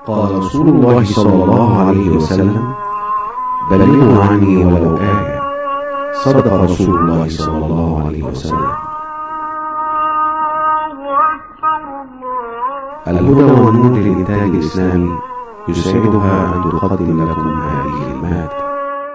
قال رسول الله صلى الله عليه وسلم بلغوا عني ولو آية صدق رسول الله صلى الله عليه وسلم الهدى والنور للإنتاج الإسلامي يسعدها أن تقدم لكم هذه المادة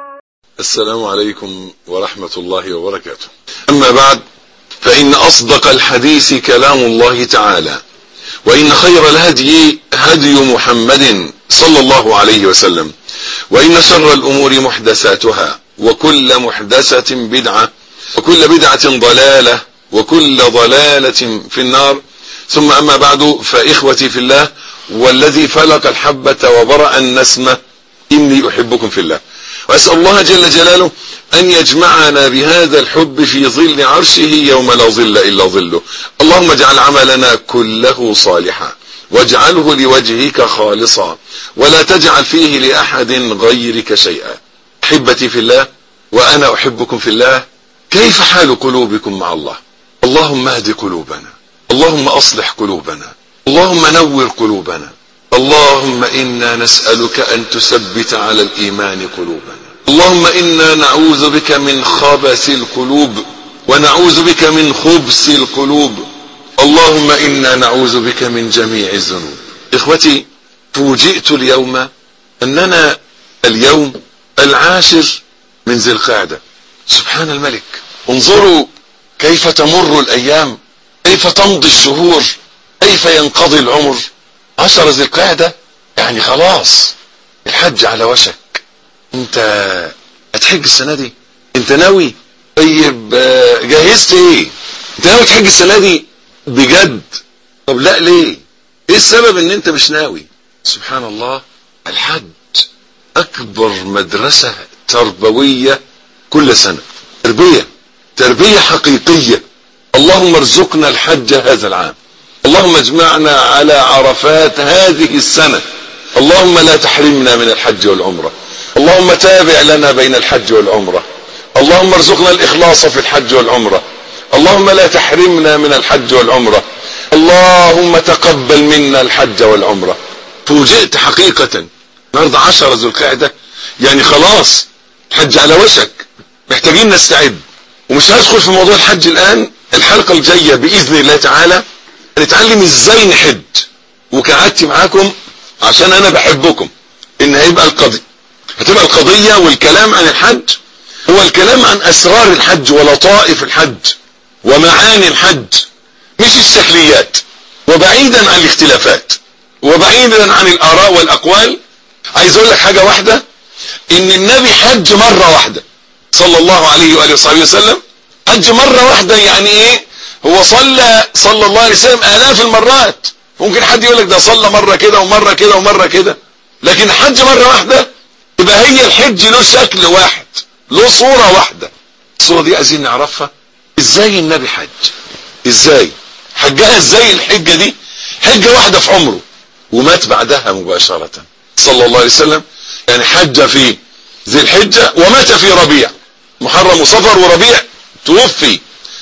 السلام عليكم ورحمة الله وبركاته أما بعد فإن أصدق الحديث كلام الله تعالى وإن خير الهدي هدي محمد صلى الله عليه وسلم وإن شر الأمور محدثاتها وكل محدثة بدعة وكل بدعة ضلالة وكل ضلالة في النار ثم أما بعد فإخوتي في الله والذي فلق الحبة وبرأ النسمة إني أحبكم في الله وأسأل الله جل جلاله أن يجمعنا بهذا الحب في ظل عرشه يوم لا ظل إلا ظله اللهم اجعل عملنا كله صالحا واجعله لوجهك خالصا ولا تجعل فيه لأحد غيرك شيئا أحبتي في الله وأنا أحبكم في الله كيف حال قلوبكم مع الله اللهم اهد قلوبنا اللهم أصلح قلوبنا اللهم نور قلوبنا اللهم إنا نسألك أن تثبت على الإيمان قلوبنا اللهم إنا نعوذ بك من خبث القلوب ونعوذ بك من خبث القلوب اللهم إنا نعوذ بك من جميع الذنوب إخوتي فوجئت اليوم أننا اليوم العاشر من ذي القعدة سبحان الملك انظروا كيف تمر الأيام كيف تمضي الشهور كيف ينقضي العمر عشر ذي القعدة يعني خلاص الحج على وشك انت هتحج السنة دي انت ناوي طيب جهزت ايه انت ناوي تحج السنة دي بجد طب لا ليه ايه السبب ان انت مش ناوي سبحان الله الحج اكبر مدرسة تربوية كل سنة تربية تربية حقيقية اللهم ارزقنا الحج هذا العام اللهم اجمعنا على عرفات هذه السنة اللهم لا تحرمنا من الحج والعمرة اللهم تابع لنا بين الحج والعمرة اللهم ارزقنا الإخلاص في الحج والعمرة اللهم لا تحرمنا من الحج والعمرة اللهم تقبل منا الحج والعمرة فوجئت حقيقة النهارده عشرة ذو القعدة يعني خلاص الحج على وشك محتاجين نستعد ومش هدخل في موضوع الحج الآن الحلقة الجاية بإذن الله تعالى نتعلم ازاي نحج وكعدت معاكم عشان انا بحبكم ان هيبقى القضية هتبقى القضية والكلام عن الحج هو الكلام عن اسرار الحج ولطائف الحج ومعاني الحج مش الشكليات وبعيدا عن الاختلافات وبعيدا عن الاراء والاقوال عايز اقول لك حاجة واحدة ان النبي حج مرة واحدة صلى الله عليه وآله وصحبه وسلم حج مرة واحدة يعني ايه هو صلى صلى الله عليه وسلم آلاف المرات ممكن حد يقول لك ده صلى مرة كده ومرة كده ومرة كده لكن حج مرة واحدة يبقى هي الحج له شكل واحد له صورة واحدة الصورة دي عايزين نعرفها ازاي النبي حج ازاي حجها ازاي الحجة دي حجة واحدة في عمره ومات بعدها مباشرة صلى الله عليه وسلم يعني حج في ذي الحجة ومات في ربيع محرم وصفر وربيع توفي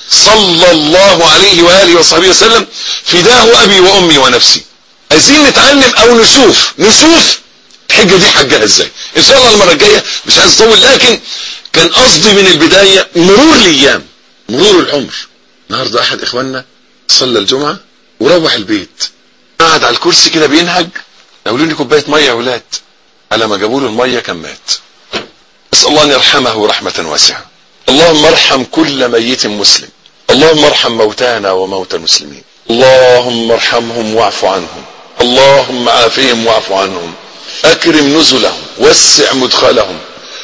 صلى الله عليه وآله وصحبه وسلم فداه أبي وأمي ونفسي عايزين نتعلم أو نشوف نشوف الحجة دي حجها ازاي ان شاء الله المرة الجاية مش عايز اطول لكن كان قصدي من البداية مرور الايام مرور العمر النهاردة احد اخواننا صلى الجمعة وروح البيت قعد على الكرسي كده بينهج قالوا لي كوباية مية يا ولاد على ما جابوا له المية كان مات اسال الله ان يرحمه رحمة واسعة اللهم ارحم كل ميت مسلم اللهم ارحم موتانا وموتى المسلمين اللهم ارحمهم واعف عنهم اللهم عافهم واعف عنهم اكرم نزلهم وسع مدخلهم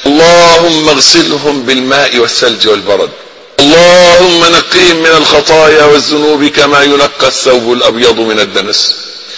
اللهم اغسلهم بالماء والثلج والبرد اللهم نقهم من الخطايا والذنوب كما ينقى الثوب الابيض من الدنس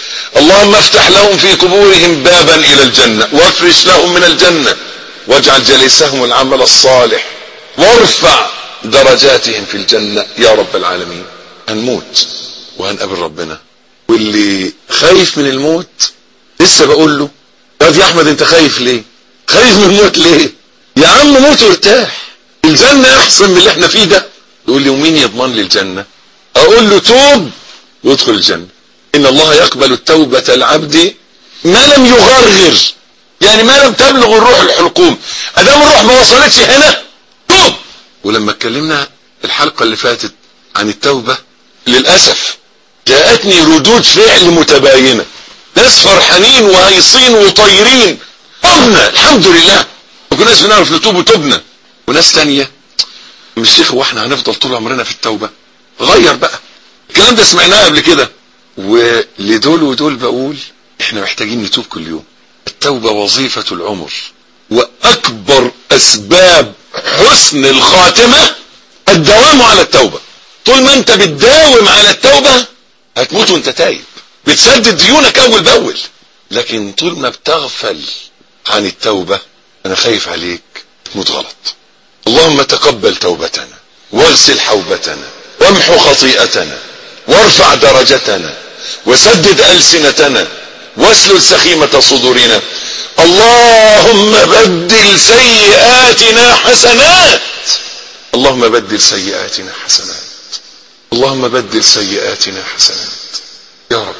اللهم افتح لهم في قبورهم بابا الى الجنة وافرش لهم من الجنة واجعل جليسهم العمل الصالح وارفع درجاتهم في الجنة يا رب العالمين هنموت وهنقابل ربنا واللي خايف من الموت لسه بقول له يا يا احمد انت خايف ليه خايف من الموت ليه يا عم موت وارتاح الجنة احسن من اللي احنا فيه ده يقول لي ومين يضمن لي الجنة اقول له توب وادخل الجنة ان الله يقبل التوبة العبد ما لم يغرغر يعني ما لم تبلغ الروح الحلقوم ادام الروح ما وصلتش هنا توب ولما اتكلمنا الحلقة اللي فاتت عن التوبة للأسف جاءتني ردود فعل متباينة ناس فرحانين وهيصين وطايرين تبنا الحمد لله وكناش بنعرف نتوب وتبنا وناس تانية مش شيخ واحنا هنفضل طول عمرنا في التوبة غير بقى الكلام ده سمعناه قبل كده ولدول ودول بقول احنا محتاجين نتوب كل يوم التوبة وظيفة العمر واكبر اسباب حسن الخاتمة الدوام على التوبة طول ما انت بتداوم على التوبة هتموت وانت تايب بتسدد ديونك اول باول لكن طول ما بتغفل عن التوبة انا خايف عليك تموت غلط اللهم تقبل توبتنا واغسل حوبتنا وامحو خطيئتنا وارفع درجتنا وسدد ألسنتنا واسلل سخيمة صدورنا اللهم بدل سيئاتنا حسنات اللهم بدل سيئاتنا حسنات اللهم بدل سيئاتنا حسنات يا رب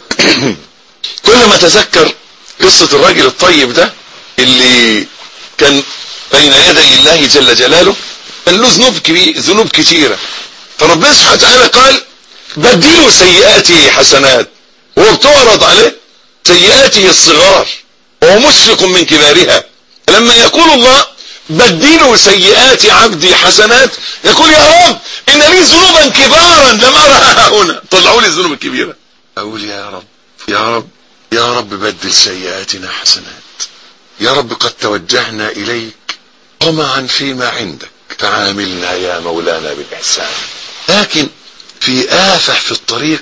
كل ما تذكر قصة الراجل الطيب ده اللي كان بين يدي الله جل جلاله كان له ذنوب كبير ذنوب كثيرة فربنا سبحانه وتعالى قال بدلوا سيئاته حسنات هو بتعرض عليه سيئاته الصغار وهو مشفق من كبارها لما يقول الله بدلوا سيئات عبدي حسنات يقول يا رب ان لي ذنوبا كبارا لم ارها هنا طلعوا لي الذنوب الكبيرة اقول يا رب يا رب يا رب بدل سيئاتنا حسنات يا رب قد توجهنا اليك طمعا فيما عندك فعاملنا يا مولانا بالاحسان لكن في آفة في الطريق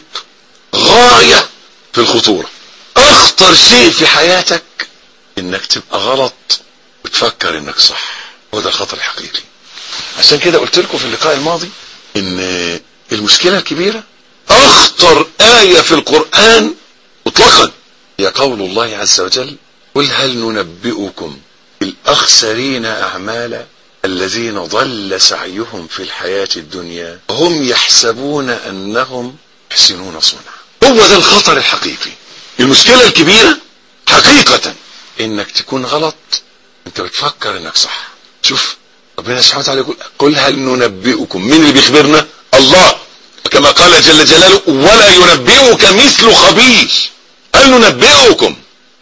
غاية في الخطورة اخطر شيء في حياتك انك تبقى غلط وتفكر انك صح هو ده الخطر الحقيقي عشان كده قلت لكم في اللقاء الماضي ان المشكلة الكبيرة اخطر آية في القرآن مطلقا هي قول الله عز وجل قل هل ننبئكم الأخسرين أعمالا الذين ضل سعيهم في الحياة الدنيا هم يحسبون أنهم يحسنون صنعا هو ده الخطر الحقيقي المشكلة الكبيرة حقيقة انك تكون غلط انت بتفكر انك صح شوف ربنا سبحانه وتعالى يقول قل هل ننبئكم مين اللي بيخبرنا الله كما قال جل جلاله ولا ينبئك مثل خبير هل ننبئكم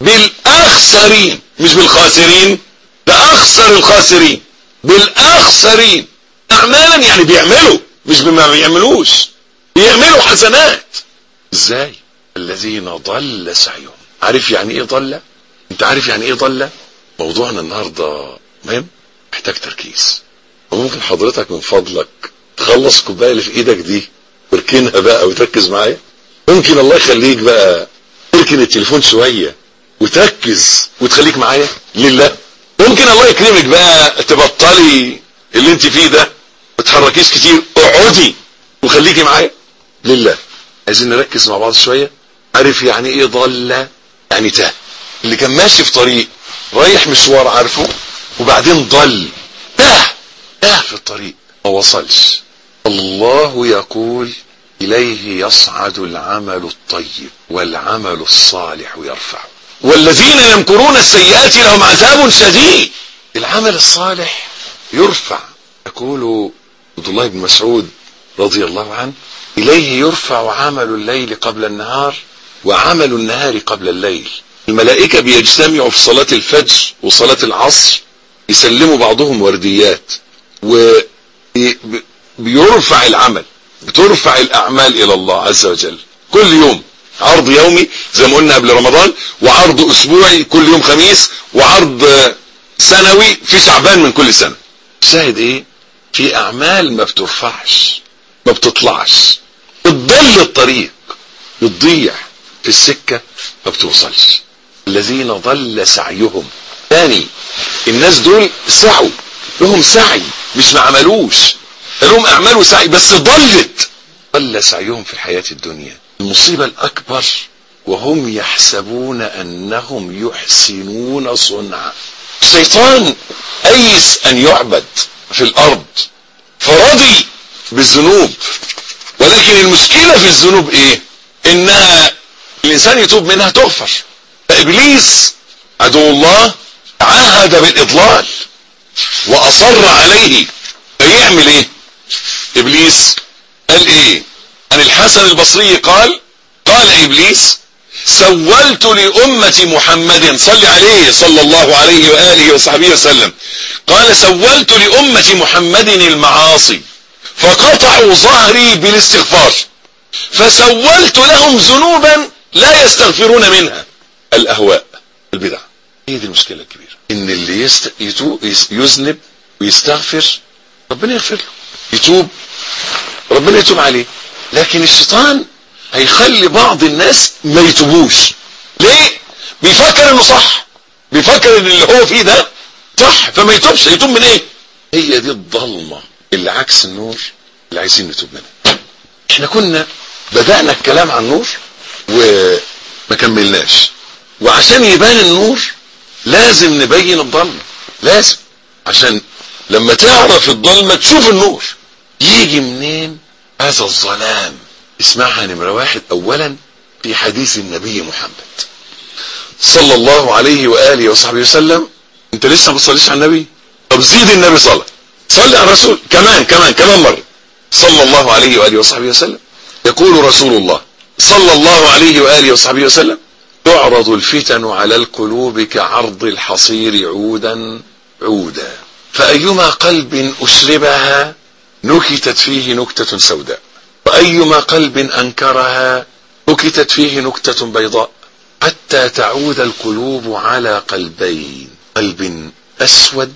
بالاخسرين مش بالخاسرين ده اخسر الخاسرين بالاخسرين اعمالا يعني بيعملوا مش بما بيعملوش بيعملوا حسنات ازاي الذين ضل سعيهم عارف يعني ايه ضل انت عارف يعني ايه ضل موضوعنا النهاردة مهم محتاج تركيز وممكن حضرتك من فضلك تخلص الكوبايه اللي في ايدك دي واركنها بقى وتركز معايا ممكن الله يخليك بقى تركن التليفون شوية وتركز وتخليك معايا لله ممكن الله يكرمك بقى تبطلي اللي انت فيه ده ما تحركيش كتير اقعدي وخليكي معايا لله عايزين نركز مع بعض شوية عارف يعني ايه ضل يعني تاه اللي كان ماشي في طريق رايح مشوار عارفه وبعدين ضل تاه تاه في الطريق ما وصلش الله يقول إليه يصعد العمل الطيب والعمل الصالح يرفع والذين يمكرون السيئات لهم عذاب شديد العمل الصالح يرفع يقول عبد الله بن مسعود رضي الله عنه إليه يرفع عمل الليل قبل النهار وعمل النهار قبل الليل الملائكة بيجتمعوا في صلاة الفجر وصلاة العصر يسلموا بعضهم ورديات وبيرفع العمل بترفع الأعمال إلى الله عز وجل كل يوم عرض يومي زي ما قلنا قبل رمضان وعرض أسبوعي كل يوم خميس وعرض سنوي في شعبان من كل سنة شاهد ايه في أعمال ما بترفعش ما بتطلعش بتضل الطريق بتضيع في السكة ما بتوصلش الذين ضل سعيهم ثاني الناس دول سعوا لهم سعي مش ما عملوش لهم اعمال وسعي بس ضلت ضل سعيهم في الحياة الدنيا المصيبة الاكبر وهم يحسبون انهم يحسنون صنعا الشيطان ايس ان يعبد في الارض فرضي بالذنوب ولكن المشكلة في الذنوب ايه انها الانسان يتوب منها تغفر فابليس عدو الله عهد بالاضلال واصر عليه فيعمل ايه ابليس قال ايه عن الحسن البصري قال قال ابليس سولت لأمة محمد صل عليه صلى الله عليه وآله وصحبه وسلم قال سولت لأمة محمد المعاصي فقطعوا ظهري بالاستغفار فسولت لهم ذنوبا لا يستغفرون منها الأهواء البدع هي دي المشكلة الكبيرة إن اللي يست... يتوب يذنب ويستغفر ربنا يغفر له يتوب ربنا يتوب عليه لكن الشيطان هيخلي بعض الناس ما يتوبوش ليه بيفكر انه صح بيفكر ان اللي هو فيه ده صح فما يتوبش يتوب من ايه هي دي الضلمة اللي عكس النور اللي عايزين نتوب منها احنا كنا بدأنا الكلام عن النور وما كملناش وعشان يبان النور لازم نبين الضلمة لازم عشان لما تعرف الضلمة تشوف النور يجي منين هذا الظلام اسمعها نمرة واحد اولا في حديث النبي محمد صلى الله عليه وآله وصحبه وسلم انت لسه ما بتصليش على النبي طب زيد النبي صلى صلي على الرسول كمان كمان كمان مرة صلى الله عليه وآله وصحبه وسلم يقول رسول الله صلى الله عليه وآله وصحبه وسلم تعرض الفتن على القلوب كعرض الحصير عودا عودا فأيما قلب أشربها نكتت فيه نكتة سوداء وأيما قلب أنكرها نكتت فيه نكتة بيضاء حتى تعود القلوب على قلبين قلب أسود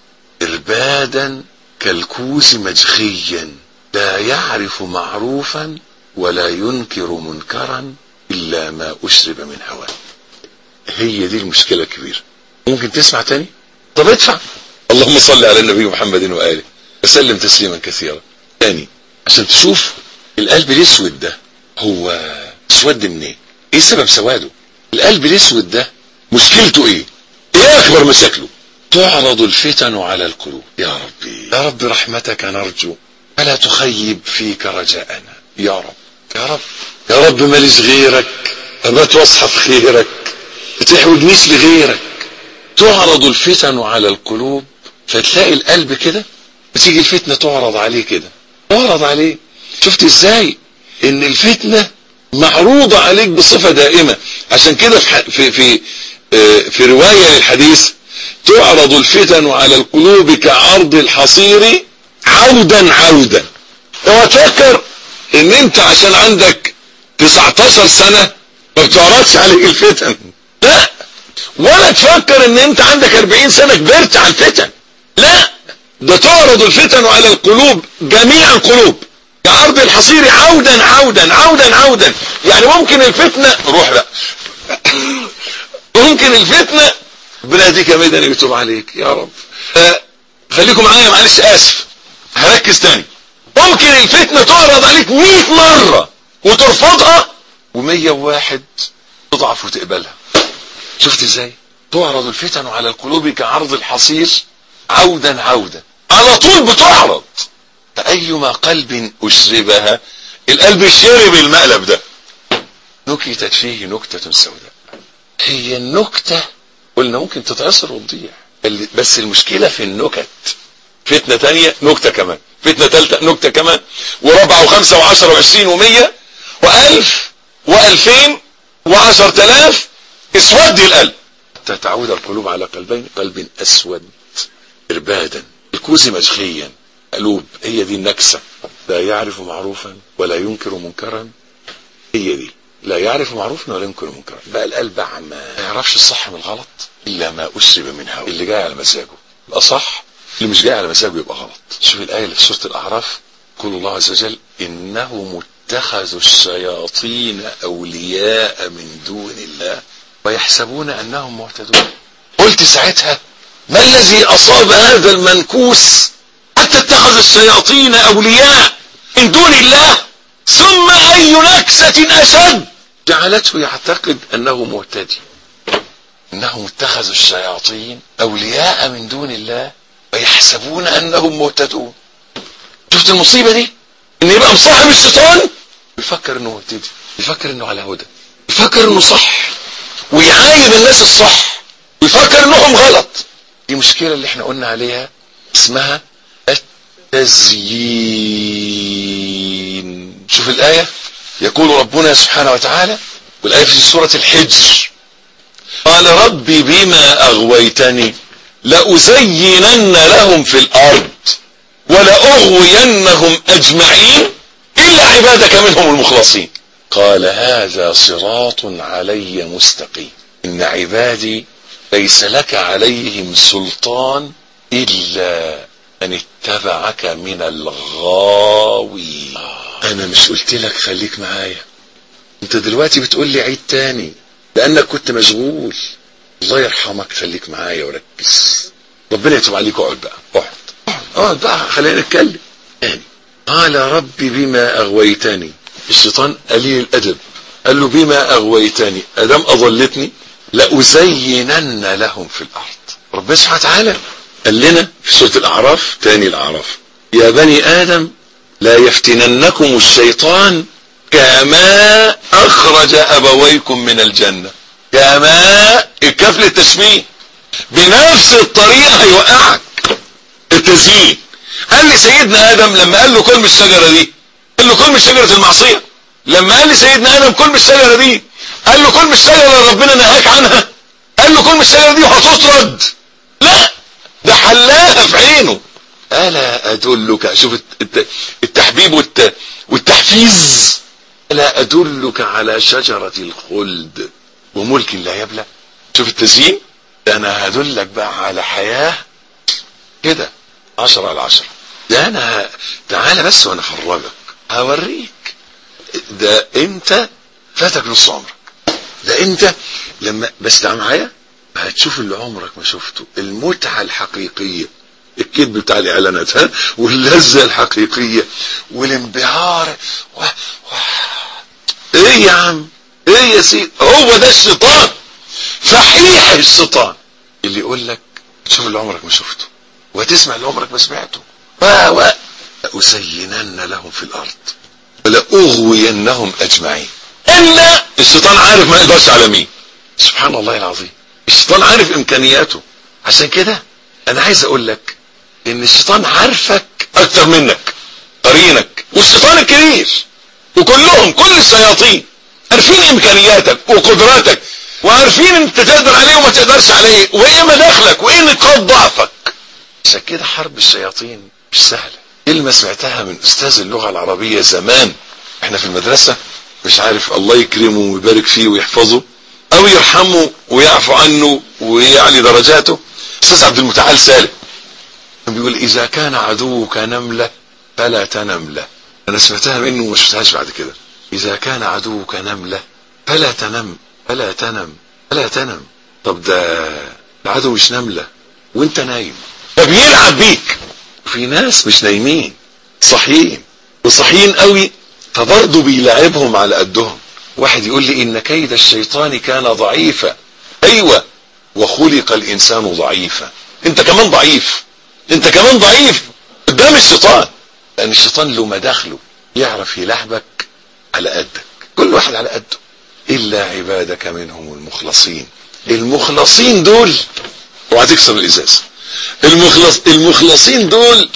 إربادا كالكوز مجخيا لا يعرف معروفا ولا ينكر منكرا إلا ما أشرب من هواه هي دي المشكلة الكبيرة ممكن تسمع تاني طب ادفع اللهم صل على النبي محمد وآله وسلم تسليما كثيرا تاني عشان تشوف القلب الاسود ده هو اسود منين ايه سبب سواده القلب الاسود ده مشكلته ايه ايه اكبر مشاكله تعرض الفتن على القلوب يا ربي يا رب رحمتك نرجو فلا تخيب فيك رجاءنا يا رب يا رب يا رب ماليش غيرك ابات واصحى خيرك بتحوجنيش لغيرك تعرض الفتن على القلوب فتلاقي القلب كده بتيجي الفتنة تعرض عليه كده تعرض عليه شفت ازاي ان الفتنة معروضة عليك بصفة دائمة عشان كده في في في, في رواية للحديث تعرض الفتن على القلوب كعرض الحصير عودا عودا اوعى تفكر ان انت عشان عندك 19 سنة ما بتعرضش عليك الفتن لا ولا تفكر ان انت عندك 40 سنة كبرت على الفتن لا ده تعرض الفتن على القلوب جميع القلوب كعرض الحصير عودا عودا عودا عودا يعني ممكن الفتنة روح بقى ممكن الفتنة ربنا يهديك يا ميدان يتوب عليك يا رب آه خليكم معايا معلش اسف هركز تاني ممكن الفتنة تعرض عليك 100 مرة وترفضها و100 واحد تضعف وتقبلها شفت ازاي تعرض الفتن على القلوب كعرض الحصير عودا عودا على طول بتعرض فأيما قلب أشربها القلب شرب المقلب ده نكتت فيه نكتة سوداء هي النكتة قلنا ممكن تتعصر وتضيع بس المشكلة في النكت فتنة تانية نكتة كمان فتنة تالتة نكتة كمان ورابعة وخمسة وعشرة وعشرين ومية وألف وألفين وعشر تلاف اسود القلب حتى تعود القلوب على قلبين قلب أسود إربادا الكوز مجخيا قلوب هي دي النكسة لا يعرف معروفا ولا ينكر منكرا هي دي لا يعرف معروفا ولا ينكر منكرا بقى القلب عما ما يعرفش الصح من الغلط إلا ما أشرب من هوى اللي جاي على مزاجه يبقى صح اللي مش جاي على مزاجه يبقى غلط شوف الآية اللي في سورة الأعراف يقول الله عز وجل إنهم اتخذوا الشياطين أولياء من دون الله ويحسبون أنهم مهتدون قلت ساعتها ما الذي أصاب هذا المنكوس حتى اتخذ الشياطين أولياء من دون الله ثم أي نكسة أشد جعلته يعتقد أنه مهتدي إنهم اتخذوا الشياطين أولياء من دون الله ويحسبون أنهم مهتدون شفت المصيبة دي إن يبقى مصاحب الشيطان يفكر إنه مهتدي يفكر إنه على هدى يفكر إنه صح ويعايب الناس الصح ويفكر انهم غلط دي مشكلة اللي احنا قلنا عليها اسمها التزيين شوف الآية يقول ربنا سبحانه وتعالى والآية في سورة الحجر قال ربي بما أغويتني لأزينن لهم في الأرض ولأغوينهم أجمعين إلا عبادك منهم المخلصين قال هذا صراط علي مستقيم إن عبادي ليس لك عليهم سلطان إلا أن اتبعك من الغاوي أنا مش قلت لك خليك معايا أنت دلوقتي بتقول لي عيد تاني لأنك كنت مشغول الله يرحمك خليك معايا وركز ربنا يتوب عليك اقعد بقى اقعد اقعد بقى خلينا نتكلم تاني قال ربي بما أغويتني الشيطان قليل الأدب قال له بما أغويتني أدام أضلتني لأزينن لهم في الأرض ربنا سبحانه وتعالى قال لنا في سورة الأعراف تاني الأعراف يا بني آدم لا يفتننكم الشيطان كما أخرج أبويكم من الجنة كما الكف للتشبيه بنفس الطريقة هيوقعك التزيين قال لي سيدنا آدم لما قال له كل من الشجرة دي قال له كل من شجرة المعصية لما قال لي سيدنا آدم كل من الشجرة دي قال له كل من الشجرة اللي ربنا نهاك عنها قال له كل من الشجرة دي وهتطرد لا ده حلاها في عينه ألا أدلك شوف التحبيب والت... والتحفيز ألا أدلك على شجرة الخلد وملك لا يبلى شوف التزيين ده أنا هدلك بقى على حياة كده عشرة على عشرة ده أنا تعالى بس وأنا أفرجك هوريك ده أنت فاتك نص عمرك ده أنت لما بس تعال معايا هتشوف اللي عمرك ما شفته المتعة الحقيقية الكذب بتاع الاعلانات ها واللذة الحقيقية والانبهار و... و... ايه يا عم ايه يا سيد هو ده الشيطان فحيح الشيطان اللي يقول لك تشوف اللي عمرك ما شفته وتسمع اللي عمرك ما سمعته و و لأزينن لهم في الأرض ولأغوينهم أجمعين إلا الشيطان عارف ما يقدرش على مين سبحان الله العظيم الشيطان عارف إمكانياته عشان كده أنا عايز أقول لك إن الشيطان عارفك أكتر منك قرينك والشيطان الكبير وكلهم كل الشياطين عارفين إمكانياتك وقدراتك وعارفين انت تقدر عليه وما تقدرش عليه وايه مداخلك وايه نقاط ضعفك عشان كده حرب الشياطين مش سهله كلمه سمعتها من استاذ اللغه العربيه زمان احنا في المدرسه مش عارف الله يكرمه ويبارك فيه ويحفظه او يرحمه ويعفو عنه ويعلي درجاته استاذ عبد المتعال سالم بيقول اذا كان عدوك نمله فلا تنم له انا سمعتها منه وما شفتهاش بعد كده اذا كان عدوك نمله فلا تنم فلا تنم فلا تنم طب ده العدو مش نملة وانت نايم فبيلعب بيك في ناس مش نايمين صحيين وصحيين قوي فبرضه بيلعبهم على قدهم واحد يقول لي ان كيد الشيطان كان ضعيفا ايوه وخلق الانسان ضعيفا انت كمان ضعيف انت كمان ضعيف قدام الشيطان لان الشيطان له مداخله يعرف يلعبك على قدك كل واحد على قده إلا عبادك منهم المخلصين المخلصين دول وهتكسر الإزاز المخلص المخلصين دول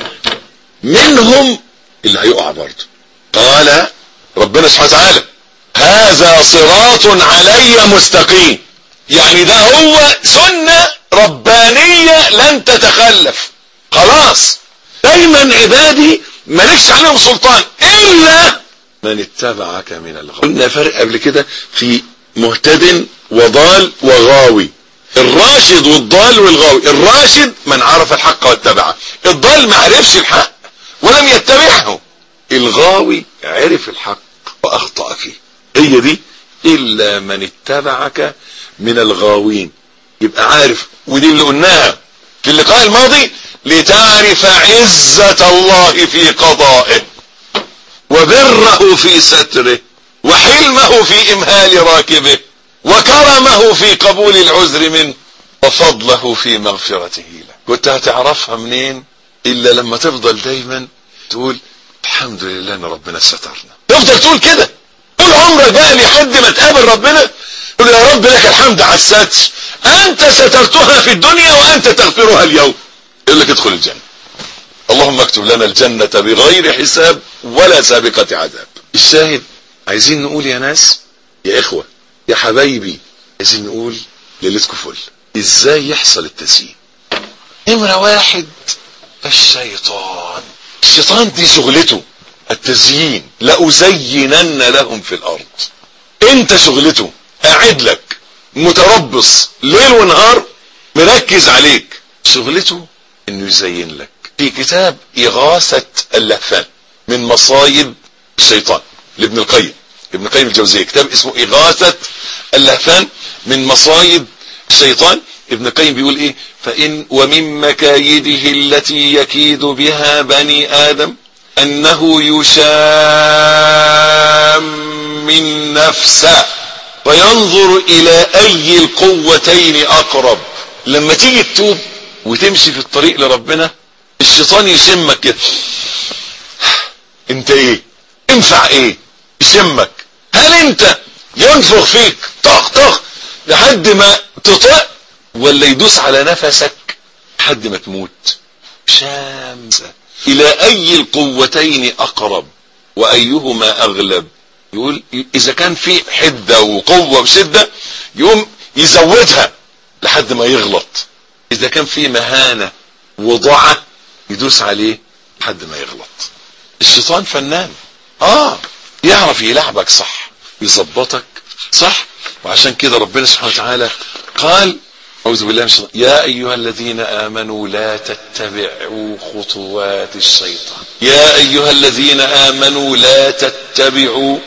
منهم اللي هيقع برضه قال ربنا سبحانه وتعالى هذا صراط علي مستقيم يعني ده هو سنة ربانية لن تتخلف خلاص دايما عبادي مالكش عليهم سلطان إلا من اتبعك من الغاوي قلنا فرق قبل كده في مهتد وضال وغاوي الراشد والضال والغاوي الراشد من عرف الحق واتبعه الضال ما عرفش الحق ولم يتبعه الغاوي عرف الحق واخطأ فيه هي دي الا من اتبعك من الغاوين يبقى عارف ودي اللي قلناها في اللقاء الماضي لتعرف عزة الله في قضائه وبره في ستره وحلمه في إمهال راكبه وكرمه في قبول العذر منه وفضله في مغفرته له كنت هتعرفها منين إلا لما تفضل دايما تقول الحمد لله ان ربنا سترنا تفضل تقول كده طول عمرك بقى لحد ما تقابل ربنا قل يا رب لك الحمد على الستر انت سترتها في الدنيا وانت تغفرها اليوم يقول لك ادخل الجنة اللهم اكتب لنا الجنة بغير حساب ولا سابقة عذاب الشاهد عايزين نقول يا ناس يا اخوة يا حبايبي عايزين نقول ليلتكم فل ازاي يحصل التزيين نمرة واحد الشيطان الشيطان دي شغلته التزيين لأزينن لهم في الأرض انت شغلته قاعد لك متربص ليل ونهار مركز عليك شغلته انه يزين لك في كتاب إغاثة اللهفان من مصايب الشيطان لابن القيم ابن القيم الجوزية كتاب اسمه إغاثة اللهفان من مصايب الشيطان ابن القيم بيقول ايه فإن ومن مكايده التي يكيد بها بني آدم أنه يشام من نفسه فينظر إلى أي القوتين أقرب لما تيجي تتوب وتمشي في الطريق لربنا الشيطان يشمك كده انت ايه انفع ايه يشمك هل انت ينفخ فيك طخ طخ لحد ما تطق ولا يدوس على نفسك لحد ما تموت شامسة الى اي القوتين اقرب وايهما اغلب يقول اذا كان في حدة وقوة وشدة يقوم يزودها لحد ما يغلط اذا كان في مهانة وضعة يدوس عليه لحد ما يغلط الشيطان فنان اه يعرف يلعبك صح يظبطك صح وعشان كده ربنا سبحانه وتعالى قال أعوذ بالله من الشيطان يا أيها الذين آمنوا لا تتبعوا خطوات الشيطان يا أيها الذين آمنوا لا تتبعوا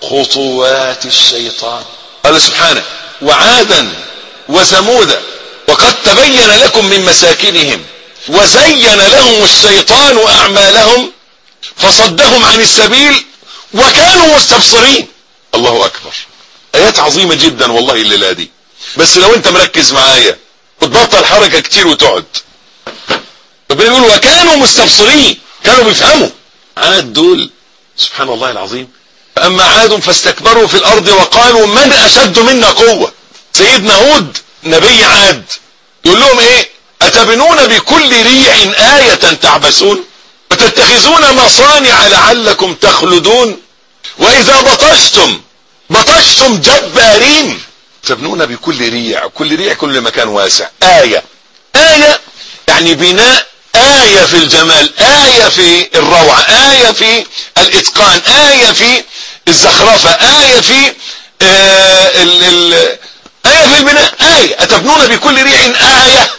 خطوات الشيطان قال سبحانه وعادا وثمودا وقد تبين لكم من مساكنهم وزين لهم الشيطان أعمالهم فصدهم عن السبيل وكانوا مستبصرين الله أكبر آيات عظيمة جدا والله الليلة دي بس لو انت مركز معايا وتبطل حركة كتير وتقعد ربنا يقول وكانوا مستبصرين كانوا بيفهموا عاد دول سبحان الله العظيم فأما عاد فاستكبروا في الأرض وقالوا من أشد منا قوة سيدنا هود نبي عاد يقول لهم ايه أتبنون بكل ريع آية تعبسون وتتخذون مصانع لعلكم تخلدون وإذا بطشتم بطشتم جبارين تبنون بكل ريع كل ريع كل مكان واسع آية آية يعني بناء آية في الجمال آية في الروعة آية في الإتقان آية في الزخرفة آية في آه ال ال آية في البناء آية أتبنون بكل ريع آية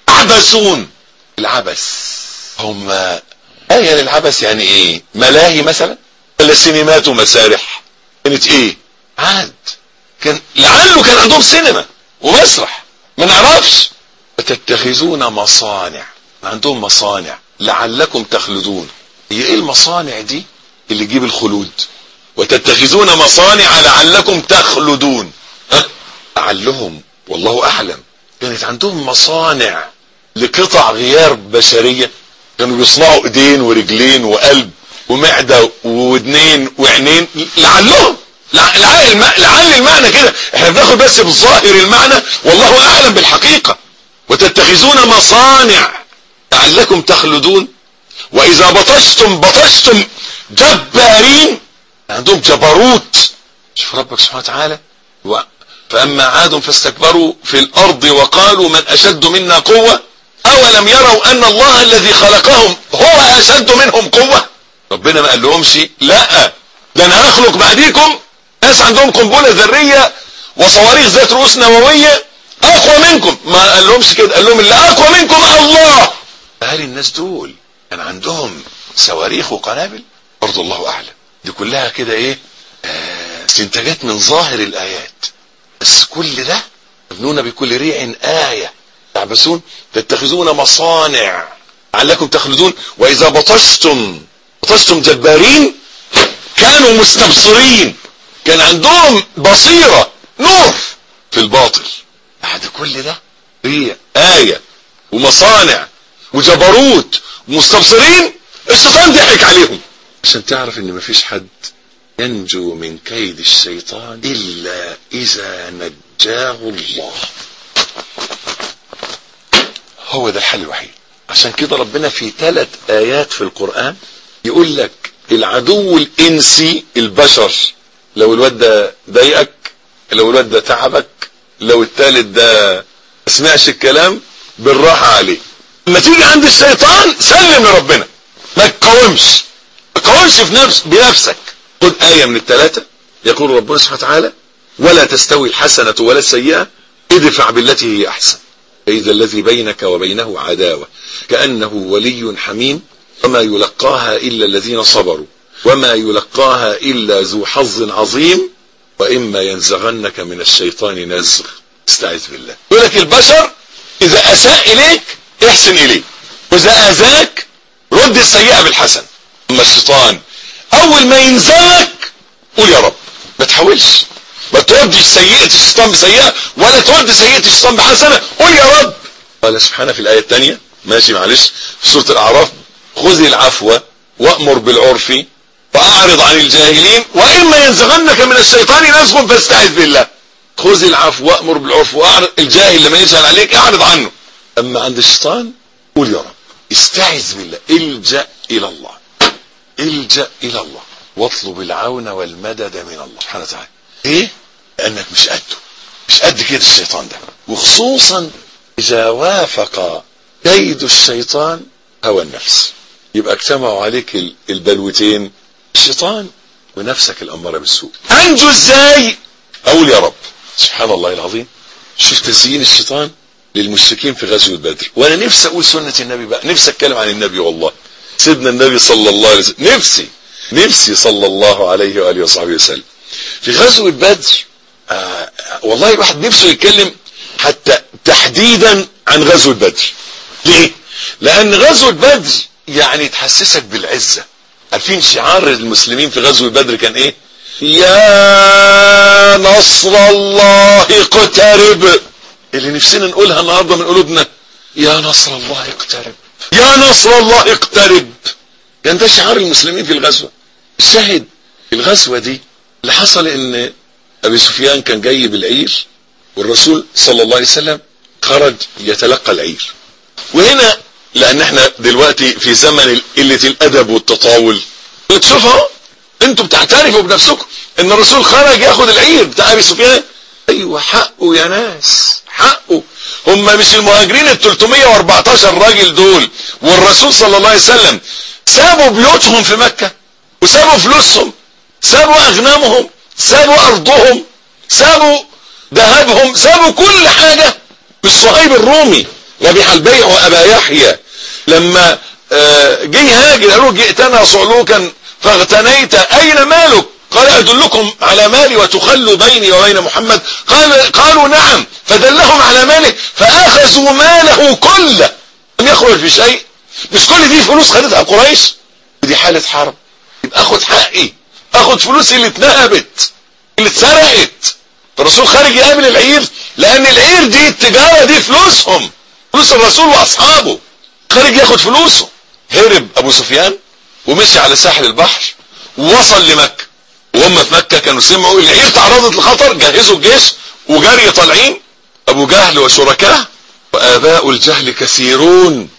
عبسون العبس هم آية للعبس يعني إيه ملاهي مثلا ولا سينمات ومسارح كانت إيه عاد كان لعله كان عندهم سينما ومسرح ما نعرفش فتتخذون مصانع عندهم مصانع لعلكم تخلدون هي ايه المصانع دي اللي تجيب الخلود وتتخذون مصانع لعلكم تخلدون ها لعلهم والله اعلم كانت عندهم مصانع لقطع غيار بشرية كانوا بيصنعوا ايدين ورجلين وقلب ومعدة وودنين وعينين لعلهم لعل لعل المعنى كده احنا بناخد بس بظاهر المعنى والله اعلم بالحقيقة وتتخذون مصانع لعلكم تخلدون واذا بطشتم بطشتم جبارين عندهم جبروت شوف ربك سبحانه وتعالى و... فاما عاد فاستكبروا في الارض وقالوا من اشد منا قوة اولم يروا ان الله الذي خلقهم هو اشد منهم قوة ربنا ما قال لهمش لا ده انا هخلق بعديكم ناس عندهم قنبلة ذرية وصواريخ ذات رؤوس نووية اقوى منكم ما قال لهمش كده قال لهم اللي اقوى منكم الله هل الناس دول كان عندهم صواريخ وقنابل برضو الله اعلم دي كلها كده ايه آه استنتاجات من ظاهر الايات بس كل ده تبنون بكل ريع آية تعبسون تتخذون مصانع لعلكم تخلدون واذا بطشتم بطشتم جبارين كانوا مستبصرين كان عندهم بصيرة نور في الباطل بعد كل ده ريع آية ومصانع وجبروت ومستبصرين الشيطان ضحك عليهم عشان تعرف ان مفيش حد ينجو من كيد الشيطان إلا إذا نجاه الله هو ده الحل الوحيد عشان كده ربنا في ثلاث آيات في القرآن يقول لك العدو الإنسي البشر لو الواد ده ضايقك لو الواد ده تعبك لو الثالث ده ما سمعش الكلام بالراحة عليه لما تيجي عند الشيطان سلم لربنا ما تقاومش ما تقاومش في نفس بنفسك خد آية من الثلاثة يقول ربنا سبحانه وتعالى ولا تستوي الحسنة ولا السيئة ادفع بالتي هي أحسن فإذا الذي بينك وبينه عداوة كأنه ولي حميم وما يلقاها إلا الذين صبروا وما يلقاها إلا ذو حظ عظيم وإما ينزغنك من الشيطان نزغ استعذ بالله يقول لك البشر إذا أساء إليك احسن إليه وإذا أذاك رد السيئة بالحسن أما الشيطان أول ما ينزغك قول يا رب ما تحاولش ما تردش سيئة الشيطان بسيئة ولا ترد سيئة الشيطان بحسنة قول يا رب قال سبحانه في الآية الثانية ماشي معلش في سورة الأعراف خذ العفو وأمر بالعرف وأعرض عن الجاهلين وإما ينزغنك من الشيطان نزغ فاستعذ بالله خذ العفو وأمر بالعرف وأعرض الجاهل لما يسأل عليك اعرض عنه أما عند الشيطان قول يا رب استعذ بالله الجأ إلى الله الجأ إلى الله واطلب العون والمدد من الله سبحانه وتعالى ايه لانك مش قده مش قد كده الشيطان ده وخصوصا اذا وافق كيد الشيطان هوى النفس يبقى اجتمعوا عليك البلوتين الشيطان ونفسك الاماره بالسوء انجو ازاي اقول يا رب سبحان الله العظيم شوف تزيين الشيطان للمشركين في غزوه بدر وانا نفسي اقول سنه النبي بقى نفسي اتكلم عن النبي والله سيدنا النبي صلى الله عليه وسلم نفسي نفسي صلى الله عليه واله وصحبه وسلم في غزوة بدر آه والله الواحد نفسه يتكلم حتى تحديدا عن غزوة بدر ليه لان غزوة بدر يعني تحسسك بالعزة عارفين شعار المسلمين في غزوة بدر كان ايه يا نصر الله اقترب اللي نفسنا نقولها النهاردة من قلوبنا يا نصر الله اقترب يا نصر الله اقترب كان ده شعار المسلمين في الغزوة الشاهد الغزوة دي اللي حصل ان ابي سفيان كان جاي بالعير والرسول صلى الله عليه وسلم خرج يتلقى العير وهنا لان احنا دلوقتي في زمن قلة الادب والتطاول تشوفوا انتوا بتعترفوا بنفسكم ان الرسول خرج ياخد العير بتاع ابي سفيان ايوه حقه يا ناس حقه هم مش المهاجرين ال 314 راجل دول والرسول صلى الله عليه وسلم سابوا بيوتهم في مكة وسابوا فلوسهم سابوا اغنامهم سابوا ارضهم سابوا ذهبهم سابوا كل حاجة بالصهيب الرومي ربيح البيع وابا يحيى لما جه هاجر قالوا جئتنا صعلوكا فاغتنيت اين مالك قال ادلكم على مالي وتخلوا بيني وبين محمد قال قالوا نعم فدلهم على ماله فاخذوا ماله كله لم يخرج بشيء مش كل دي فلوس خدتها قريش دي حالة حرب يبقى اخد حقي اخد فلوسي اللي اتنهبت اللي اتسرقت الرسول خارج يقابل العير لان العير دي التجارة دي فلوسهم فلوس الرسول واصحابه خارج ياخد فلوسه هرب ابو سفيان ومشي على ساحل البحر ووصل لمكة وهم في مكة كانوا سمعوا العير تعرضت لخطر جهزوا الجيش وجري طالعين ابو جهل وشركاه واباء الجهل كثيرون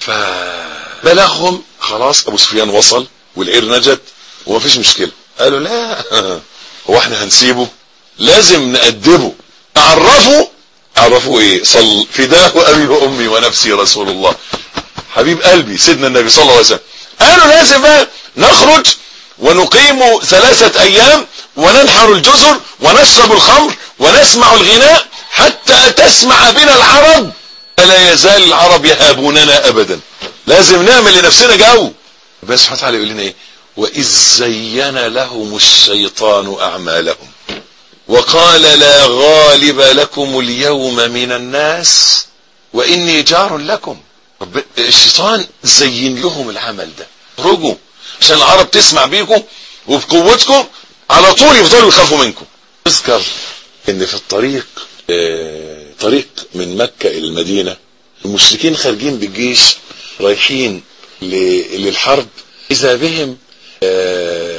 فبلغهم خلاص ابو سفيان وصل والعير نجت ومفيش مشكلة قالوا لا هو احنا هنسيبه لازم نأدبه عرفوا عرفوا ايه صل فداه ابي وامي ونفسي رسول الله حبيب قلبي سيدنا النبي صلى الله عليه وسلم قالوا لازم بقى نخرج ونقيم ثلاثة ايام وننحر الجزر ونشرب الخمر ونسمع الغناء حتى تسمع بنا العرب فلا يزال العرب يهابوننا ابدا لازم نعمل لنفسنا جو بس سبحانه وتعالى يقول لنا ايه واذ زين لهم الشيطان اعمالهم وقال لا غالب لكم اليوم من الناس واني جار لكم رب الشيطان زين لهم العمل ده رجوا عشان العرب تسمع بيكم وبقوتكم على طول يفضلوا يخافوا منكم اذكر ان في الطريق اه طريق من مكة الى المدينة المشركين خارجين بالجيش رايحين للحرب اذا بهم اه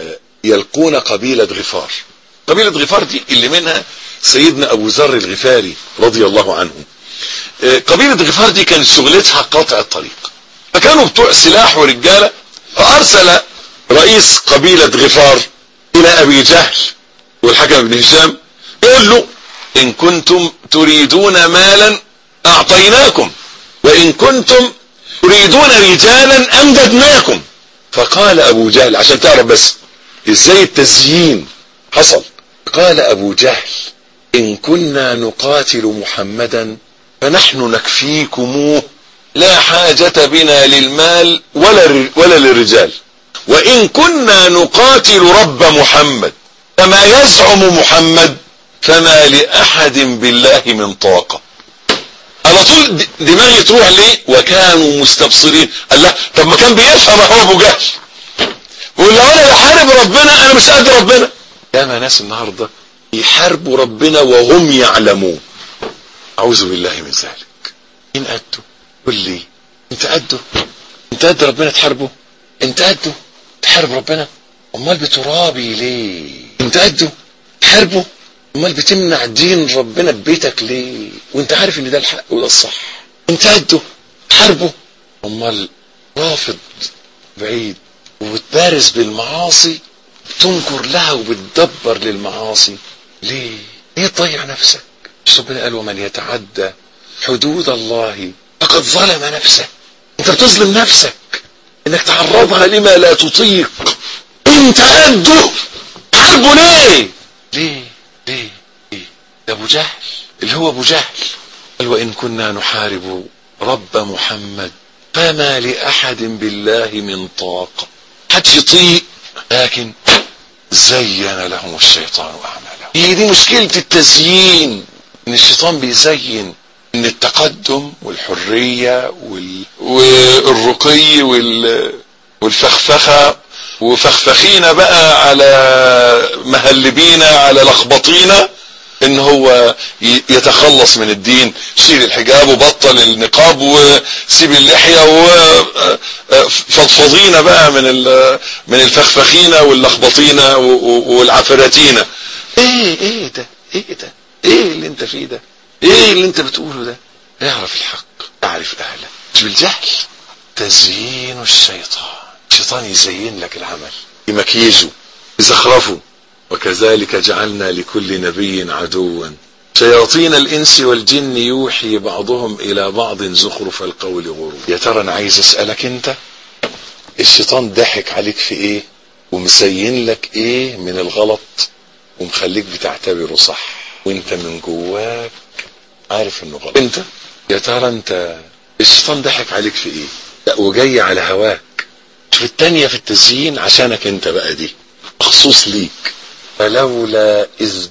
يلقون قبيلة غفار قبيلة غفار دي اللي منها سيدنا ابو ذر الغفاري رضي الله عنه قبيلة غفار دي كانت شغلتها قطع الطريق فكانوا بتوع سلاح ورجالة فارسل رئيس قبيلة غفار الى ابي جهل والحكم بن هشام يقول له ان كنتم تريدون مالا اعطيناكم وان كنتم تريدون رجالا امددناكم فقال ابو جهل عشان تعرف بس ازاي التزيين حصل قال ابو جهل ان كنا نقاتل محمدا فنحن نكفيكموه لا حاجة بنا للمال ولا, ولا للرجال وان كنا نقاتل رب محمد كما يزعم محمد فما لأحد بالله من طاقة على طول دماغي تروح ليه وكانوا مستبصرين قال لا طب ما كان بيفهم هو ابو جهل يقول لو انا بحارب ربنا انا مش قد ربنا ياما ناس النهارده يحاربوا ربنا وهم يعلمون اعوذ بالله من ذلك مين قده قول لي انت قده انت قد ربنا تحاربه انت قده تحارب ربنا امال بترابي ليه انت قده تحاربه امال بتمنع دين ربنا ببيتك ليه وانت عارف ان ده الحق وده الصح انت قده تحاربه امال رافض بعيد وبتبارز بالمعاصي تنكر لها وبتدبر للمعاصي ليه ليه تضيع نفسك مش ربنا قال ومن يتعدى حدود الله فقد ظلم نفسه انت بتظلم نفسك انك تعرضها لما لا تطيق انت قده حاربه ليه ليه ليه ليه ده ابو جهل اللي هو ابو جهل قال وان كنا نحارب رب محمد فما لاحد بالله من طاقه حدش يطيق لكن زين لهم الشيطان اعمالهم هي دي مشكله التزيين ان الشيطان بيزين ان التقدم والحريه وال... والرقي وال... والفخفخه وفخفخينا بقى على مهلبينا على لخبطينا ان هو يتخلص من الدين شيل الحجاب وبطل النقاب وسيب اللحيه وفضفضينا بقى من من الفخفخينا واللخبطينا والعفراتينا ايه ايه ده ايه ده ايه اللي انت فيه ده ايه اللي انت بتقوله ده اعرف الحق اعرف اهله مش بالجهل تزيين الشيطان الشيطان يزين لك العمل يمكيزه يزخرفه وكذلك جعلنا لكل نبي عدوا شياطين الانس والجن يوحي بعضهم الى بعض زخرف القول غرور يا ترى انا عايز اسالك انت الشيطان ضحك عليك في ايه ومزين لك ايه من الغلط ومخليك بتعتبره صح وانت من جواك عارف انه غلط انت يا ترى انت الشيطان ضحك عليك في ايه لا وجاي على هواك في التانية في التزيين عشانك انت بقى دي مخصوص ليك فلولا إذ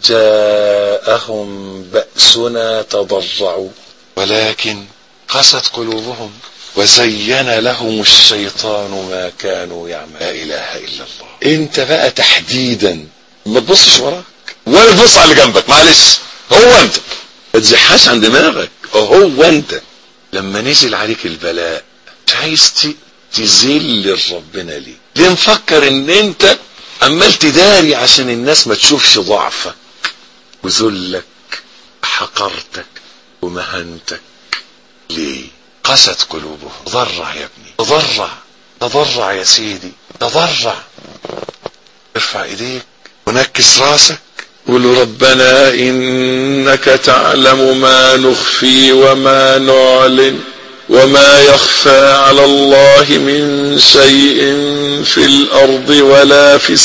جاءهم بأسنا تضرعوا ولكن قست قلوبهم وزين لهم الشيطان ما كانوا يعملون لا إله إلا الله أنت بقى تحديدا ما تبصش وراك ولا تبص على اللي جنبك معلش هو أنت ما تزحاش عن دماغك هو أنت لما نزل عليك البلاء مش عايز تذل ربنا ليه ليه مفكر ان انت عمال تداري عشان الناس ما تشوفش ضعفك وذلك حقرتك ومهنتك ليه قست قلوبهم تضرع يا ابني تضرع تضرع يا سيدي تضرع ارفع ايديك ونكس راسك قول ربنا انك تعلم ما نخفي وما نعلن وما يخفى على الله من شيء في الأرض ولا في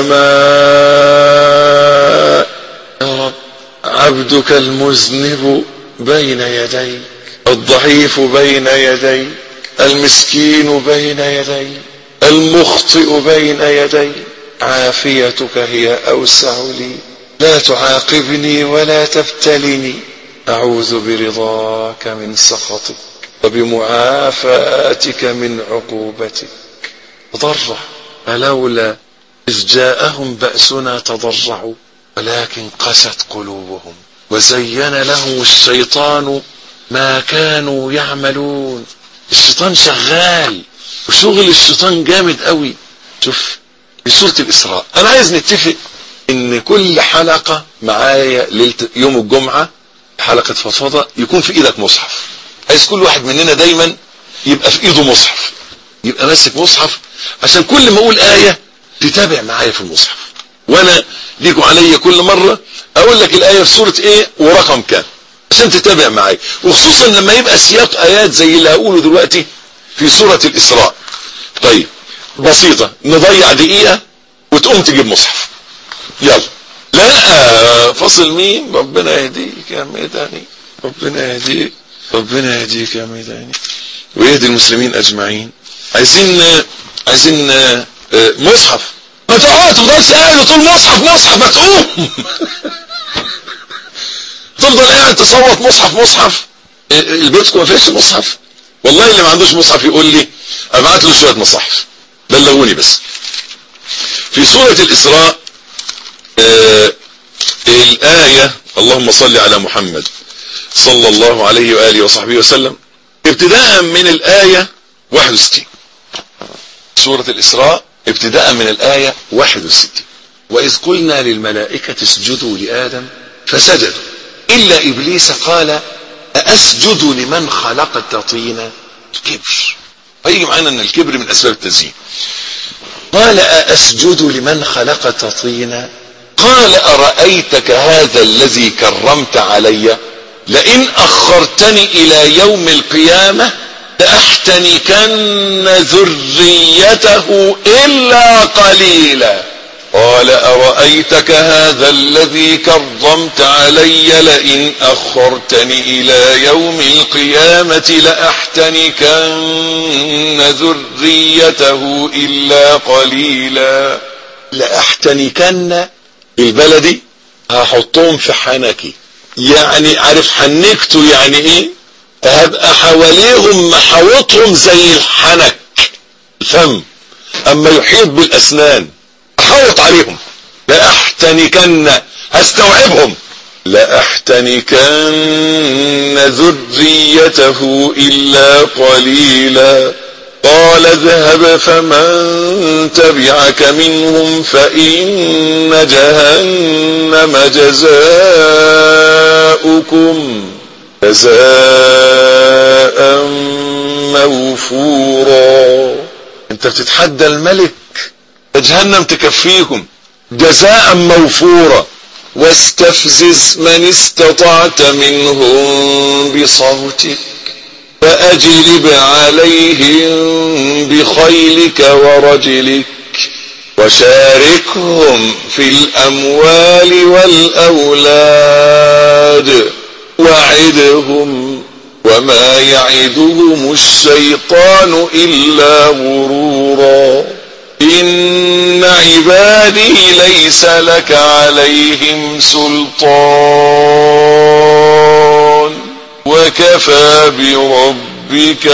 السماء يا رب عبدك المذنب بين يديك الضعيف بين يديك المسكين بين يديك المخطئ بين يديك عافيتك هي أوسع لي لا تعاقبني ولا تبتلني أعوذ برضاك من سخطك وبمعافاتك من عقوبتك تضرع فلولا إذ جاءهم بأسنا تضرعوا ولكن قست قلوبهم وزين لهم الشيطان ما كانوا يعملون الشيطان شغال وشغل الشيطان جامد قوي شوف في سورة الإسراء أنا عايز نتفق إن كل حلقة معايا ليلة يوم الجمعة حلقة فضفضة يكون في إيدك مصحف عايز كل واحد مننا دايما يبقى في إيده مصحف يبقى ماسك مصحف عشان كل ما أقول آية تتابع معايا في المصحف وأنا ليكوا عليا كل مرة أقول لك الآية في سورة إيه ورقم كام عشان تتابع معايا وخصوصا لما يبقى سياق آيات زي اللي هقوله دلوقتي في سورة الإسراء طيب بسيطة نضيع دقيقة وتقوم تجيب مصحف يلا لا فصل مين ربنا يهديك يا ميداني ربنا يهديك ربنا يهديك يا ميداني ويهدي المسلمين اجمعين عايزين عايزين مصحف ما تقعد تفضلش قاعد وتقول مصحف مصحف ما تقوم تفضل قاعد تصوت مصحف مصحف البيت ما فيش مصحف والله اللي ما عندوش مصحف يقول لي ابعت له شويه مصاحف بلغوني بس في سوره الاسراء آه الآية اللهم صل على محمد صلى الله عليه وآله وصحبه وسلم ابتداء من الآية 61 سورة الإسراء ابتداء من الآية 61 وإذ قلنا للملائكة اسجدوا لآدم فسجدوا إلا إبليس قال أأسجد لمن خلقت طينا الكبر هيجي معانا أن الكبر من أسباب التزيين قال أأسجد لمن خلقت طينا قال أرأيتك هذا الذي كرمت علي لئن أخرتني إلى يوم القيامة لأحتنكن ذريته إلا قليلا قال أرأيتك هذا الذي كرمت علي لئن أخرتني إلى يوم القيامة لأحتنكن ذريته إلا قليلا لأحتنكن البلدي هحطهم في حنكي يعني عارف حنكته يعني ايه هبقى حواليهم محاوطهم زي الحنك الفم اما يحيط بالاسنان احوط عليهم لاحتنكن هستوعبهم لاحتنكن ذريته الا قليلا قال اذهب فمن تبعك منهم فإن جهنم جزاؤكم جزاء موفورا انت بتتحدى الملك جهنم تكفيكم جزاء موفورا واستفزز من استطعت منهم بصوتك فأجلب عليهم بخيلك ورجلك وشاركهم في الأموال والأولاد وعدهم وما يعدهم الشيطان إلا غرورا إن عبادي ليس لك عليهم سلطان وكفى بربك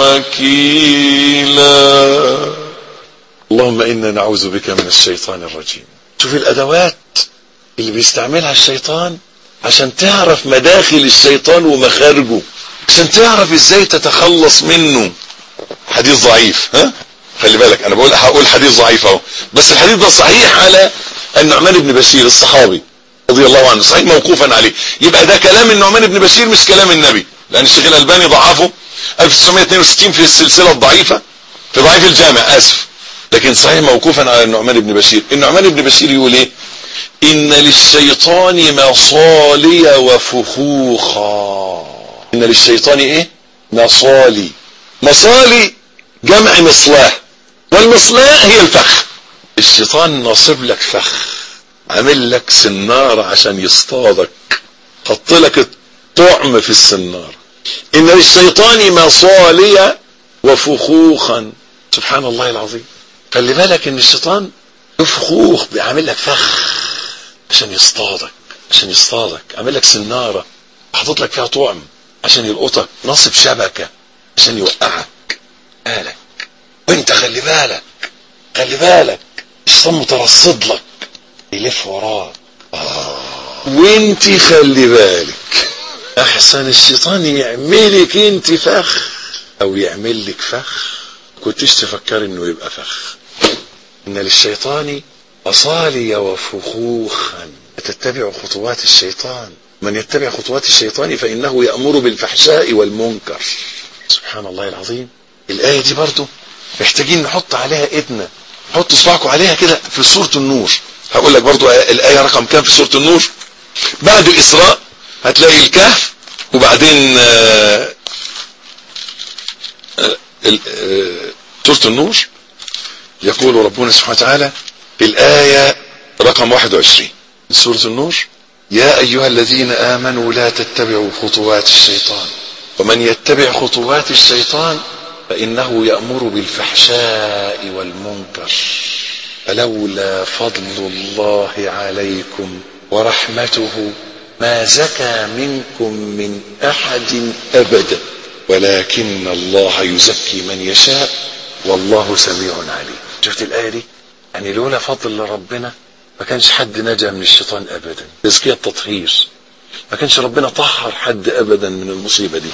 وكيلا اللهم إنا نعوذ بك من الشيطان الرجيم شوف الأدوات اللي بيستعملها الشيطان عشان تعرف مداخل الشيطان ومخارجه عشان تعرف ازاي تتخلص منه حديث ضعيف ها خلي بالك انا بقول هقول حديث ضعيف اهو بس الحديث ده صحيح على النعمان بن بشير الصحابي رضي الله عنه صحيح موقوفا عليه يبقى ده كلام النعمان بن بشير مش كلام النبي لان الشيخ الالباني ضعفه 1962 في السلسله الضعيفه في ضعيف الجامع اسف لكن صحيح موقوفا على النعمان بن بشير النعمان بن بشير يقول ايه ان للشيطان مصالي وفخوخا ان للشيطان ايه مصالي مصالي جمع مصلاه والمصلاه هي الفخ الشيطان ناصب لك فخ عامل لك سنارة عشان يصطادك حط لك الطعم في السنارة ان للشيطان مصالي وفخوخا سبحان الله العظيم خلي بالك ان الشيطان له فخوخ بيعمل لك فخ عشان يصطادك عشان يصطادك عامل لك سنارة حاطط لك فيها طعم عشان يلقطك نصب شبكة عشان يوقعك بالك وانت خلي بالك خلي بالك الشيطان مترصد لك يلف وراك آه. وانت خلي بالك احسن الشيطان يعملك انت فخ او يعمل لك فخ كنتش تفكر انه يبقى فخ إن للشيطان أصالي وفخوخا تتبع خطوات الشيطان من يتبع خطوات الشيطان فإنه يأمر بالفحشاء والمنكر سبحان الله العظيم الآية دي برضو محتاجين نحط عليها إيدنا حط اصبعكم عليها كده في سورة النور هقول لك برضو الآية رقم كام في سورة النور بعد الإسراء هتلاقي الكهف وبعدين آه آه سورة النور يقول ربنا سبحانه وتعالى الآية رقم 21 من سورة النور يا أيها الذين آمنوا لا تتبعوا خطوات الشيطان ومن يتبع خطوات الشيطان فإنه يأمر بالفحشاء والمنكر فلولا فضل الله عليكم ورحمته ما زكى منكم من أحد أبدا ولكن الله يزكي من يشاء والله سميع عليم شفت الآية دي يعني لولا فضل ربنا ما كانش حد نجا من الشيطان أبدا تزكية التطهير ما كانش ربنا طهر حد أبدا من المصيبة دي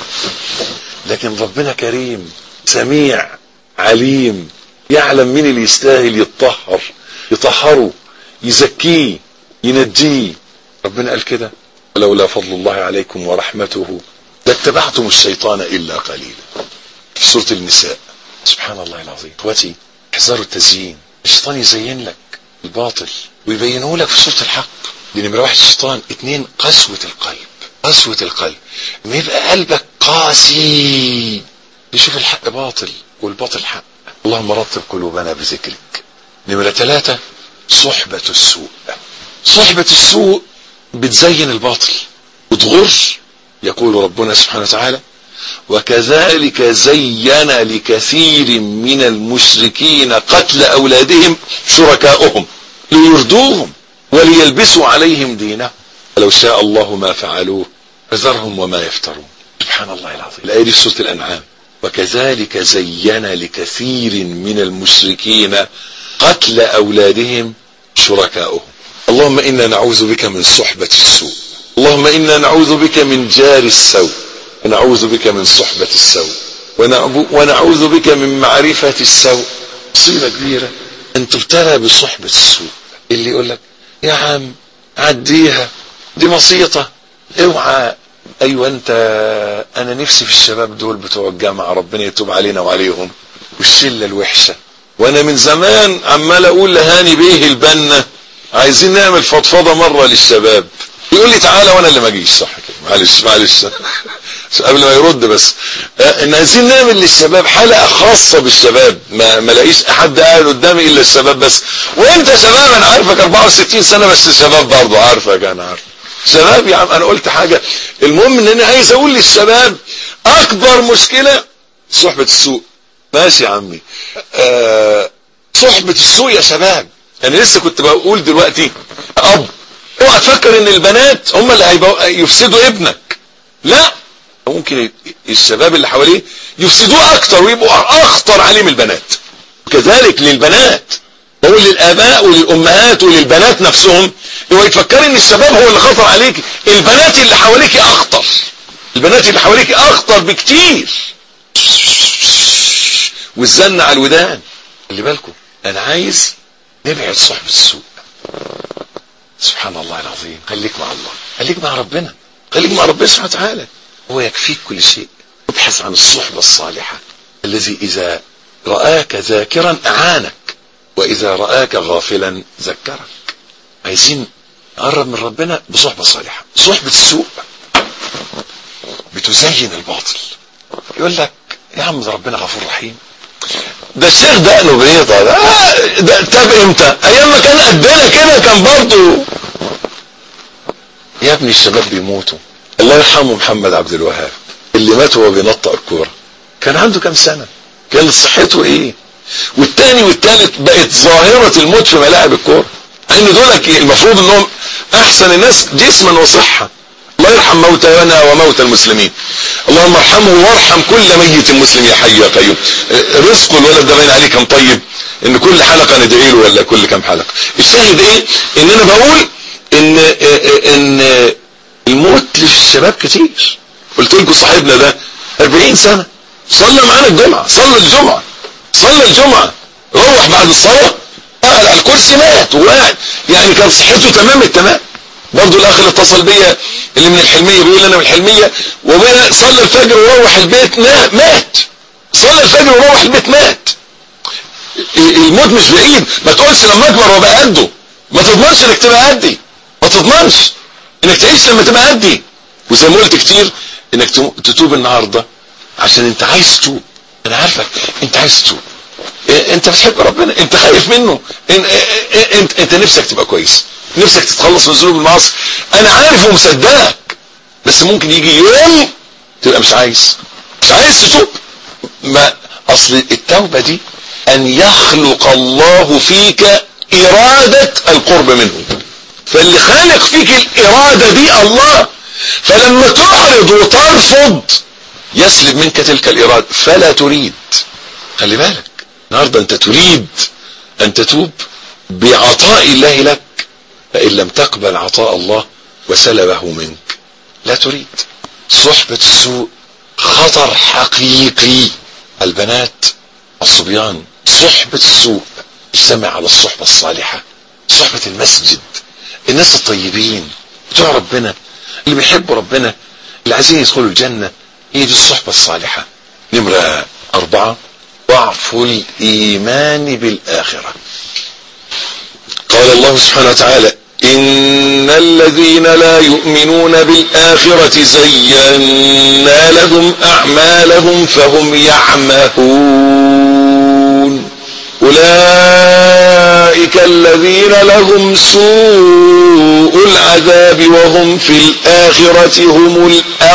لكن ربنا كريم سميع عليم يعلم مين اللي يستاهل يتطهر يطهره يزكيه ينجيه ربنا قال كده ولولا فضل الله عليكم ورحمته لاتبعتم الشيطان إلا قليلا في سورة النساء سبحان الله العظيم اخواتي احذروا التزيين الشيطان يزين لك الباطل ويبينه لك في سورة الحق دي نمرة واحد الشيطان اتنين قسوة القلب قسوة القلب لما يبقى قلبك قاسي يشوف الحق باطل والباطل حق اللهم رتب قلوبنا بذكرك نمرة ثلاثة صحبة السوء صحبة السوء بتزين الباطل وتغر يقول ربنا سبحانه وتعالى وكذلك زين لكثير من المشركين قتل أولادهم شركاؤهم ليردوهم وليلبسوا عليهم دينهم ولو شاء الله ما فعلوه فذرهم وما يفترون سبحان الله العظيم الآية دي في سورة الأنعام وكذلك زين لكثير من المشركين قتل أولادهم شركاؤهم اللهم إنا نعوذ بك من صحبة السوء اللهم إنا نعوذ بك من جار السوء ونعوذ بك من صحبة السوء ونعوذ بك من معرفة السوء مصيبة كبيرة أن تبتلى بصحبة السوء اللي يقول لك يا عم عديها دي بسيطة اوعى ايوه انت انا نفسي في الشباب دول بتوع الجامعة ربنا يتوب علينا وعليهم والشلة الوحشة وانا من زمان عمال اقول لهاني بيه البنا عايزين نعمل فضفضة مرة للشباب يقول لي تعالى وانا اللي ما اجيش صح كده معلش معلش قبل ما يرد بس ان عايزين نعمل للشباب حلقة خاصة بالشباب ما ما لاقيش حد قاعد قدامي الا الشباب بس وانت شباب انا عارفك 64 سنة بس شباب برضه عارفك انا عارف شباب يا عم انا قلت حاجة المهم ان انا عايز اقول للشباب اكبر مشكلة صحبة السوء ماشي يا عمي آه صحبة السوء يا شباب انا لسه كنت بقول دلوقتي اب اوعى تفكر ان البنات هم اللي يفسدوا ابنك لا ممكن الشباب اللي حواليه يفسدوه اكتر ويبقوا اخطر عليه من البنات كذلك للبنات بقول للاباء وللامهات وللبنات نفسهم هو يتفكر ان الشباب هو اللي خطر عليك البنات اللي حواليك اخطر البنات اللي حواليك اخطر بكتير والزن على الودان خلي بالكم انا عايز نبعد صحبة السوء سبحان الله العظيم خليك مع الله خليك مع ربنا خليك مع ربنا سبحانه وتعالى هو يكفيك كل شيء ابحث عن الصحبة الصالحة الذي إذا رآك ذاكرا أعانك وإذا رآك غافلا ذكرك عايزين نقرب من ربنا بصحبة صالحة صحبة السوء بتزين الباطل يقول لك يا عم ده ربنا غفور رحيم ده الشيخ دقنه بيضة ده, ده تاب امتى ايام ما كان قدنا كده كان برضه يا ابني الشباب بيموتوا الله يرحمه محمد عبد الوهاب اللي مات وهو بينطق الكوره كان عنده كام سنه كانت صحته ايه والتاني والتالت بقت ظاهرة الموت في ملاعب الكورة ان دول المفروض انهم احسن الناس جسما وصحة الله يرحم موتانا وموتى المسلمين اللهم ارحمه وارحم كل ميت مسلم يا حي يا قيوم رزق الولد ده باين عليه كان طيب ان كل حلقة ندعي له ولا كل كام حلقة الشاهد ايه ان انا بقول ان ان الموت للشباب كتير قلت لكم صاحبنا ده 40 سنة صلى معانا الجمعة صلى الجمعة صلى الجمعة روح بعد الصلاة قاعد على الكرسي مات وقاعد يعني كان صحته تمام التمام برضه الاخ اللي اتصل بيا اللي من الحلميه بيقول انا من الحلميه وبين صلى الفجر وروح البيت مات صلى الفجر وروح البيت مات الموت مش بعيد ما تقولش لما اكبر وابقى قده ما تضمنش انك تبقى قدي ما تضمنش انك تعيش لما تبقى قدي وزي ما قلت كتير انك تتوب النهارده عشان انت عايز تتوب انا عارفك انت عايز تتوب انت بتحب ربنا انت خايف منه انت, انت, انت نفسك تبقى كويس نفسك تتخلص من ذنوب المعاصي انا عارف ومصدقك بس ممكن يجي يوم تبقى مش عايز مش عايز تتوب ما اصل التوبة دي ان يخلق الله فيك ارادة القرب منه فاللي خالق فيك الارادة دي الله فلما تعرض وترفض يسلب منك تلك الارادة فلا تريد خلي بالك النهاردة انت تريد ان تتوب بعطاء الله لك فان لم تقبل عطاء الله وسلبه منك لا تريد صحبة السوء خطر حقيقي البنات الصبيان صحبة السوء اجتمع على الصحبة الصالحة صحبة المسجد الناس الطيبين بتوع ربنا اللي بيحبوا ربنا اللي عايزين يدخلوا الجنة هي دي الصحبة الصالحة نمرة أربعة ضعف الإيمان بالآخرة قال الله سبحانه وتعالى إن الذين لا يؤمنون بالآخرة زينا لهم أعمالهم فهم يعمهون أولئك الذين لهم سوء العذاب وهم في الآخرة هم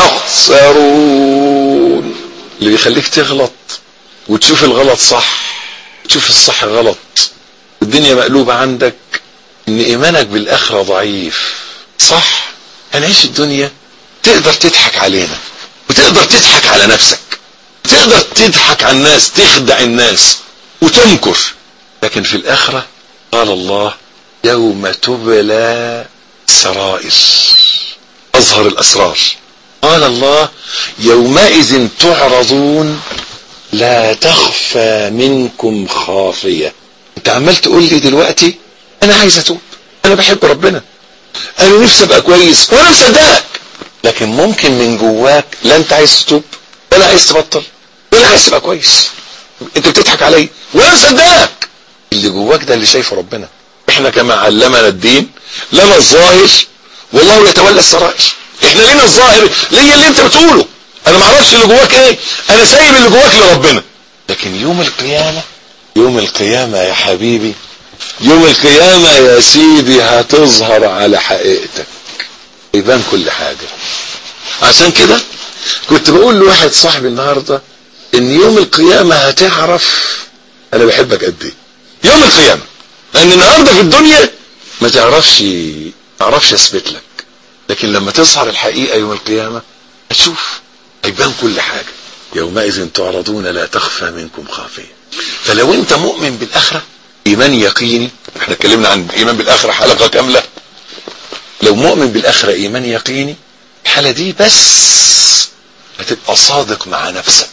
الأخسرون اللي بيخليك تغلط وتشوف الغلط صح تشوف الصح غلط الدنيا مقلوبة عندك ان ايمانك بالاخرة ضعيف صح هنعيش الدنيا تقدر تضحك علينا وتقدر تضحك على نفسك تقدر تضحك على الناس تخدع الناس وتمكر لكن في الاخرة قال الله يوم تبلى سرائر اظهر الاسرار قال الله يومئذ تعرضون لا تخفى منكم خافية انت عمال تقول لي دلوقتي انا عايز اتوب انا بحب ربنا انا نفسي ابقى كويس وانا مصدقك لكن ممكن من جواك لا انت عايز تتوب ولا عايز تبطل ولا عايز تبقى كويس انت بتضحك عليا وانا مصدقك اللي جواك ده اللي شايفه ربنا احنا كما علمنا الدين لنا الظاهر والله يتولى السرائر احنا لينا الظاهر ليا اللي انت بتقوله انا ما اعرفش اللي جواك ايه انا سايب اللي جواك لربنا لكن يوم القيامة يوم القيامة يا حبيبي يوم القيامة يا سيدي هتظهر على حقيقتك يبان كل حاجة عشان كده كنت بقول لواحد صاحبي النهاردة ان يوم القيامة هتعرف انا بحبك قد ايه يوم القيامة لان النهاردة في الدنيا ما تعرفش ما تعرفش اثبت لك لكن لما تظهر الحقيقة يوم القيامة هتشوف هيبان كل حاجة يومئذ تعرضون لا تخفى منكم خافية فلو انت مؤمن بالاخرة ايمان يقيني احنا اتكلمنا عن الايمان بالاخرة حلقة كاملة لو مؤمن بالاخرة ايمان يقيني الحالة دي بس هتبقى صادق مع نفسك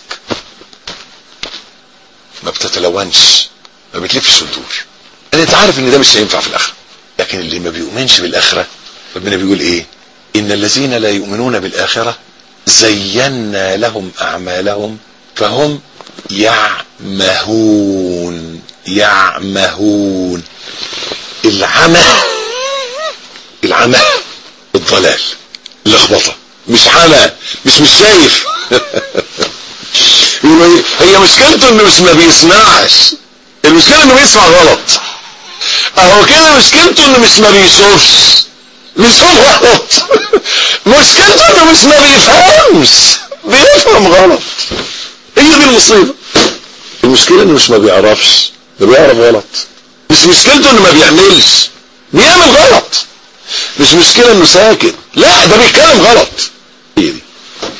ما بتتلونش ما بتلفش وتدور لان انت عارف ان ده مش هينفع في الاخرة لكن اللي ما بيؤمنش بالاخرة ربنا بيقول ايه ان الذين لا يؤمنون بالاخرة زينا لهم اعمالهم فهم يعمهون يعمهون العمى العمى الضلال اللخبطة مش عمى مش مش شايف هي مشكلته انه مش ما بيسمعش المشكلة انه بيسمع غلط اهو كده مشكلته انه مش ما بيشوفش مش هو غلط مشكلته انه مش ما بيفهمش بيفهم غلط هي دي المصيبة المشكلة انه مش ما بيعرفش ده بيعرف غلط مش مشكلته انه ما بيعملش بيعمل غلط مش مشكلة انه ساكت لا ده بيتكلم غلط هي دي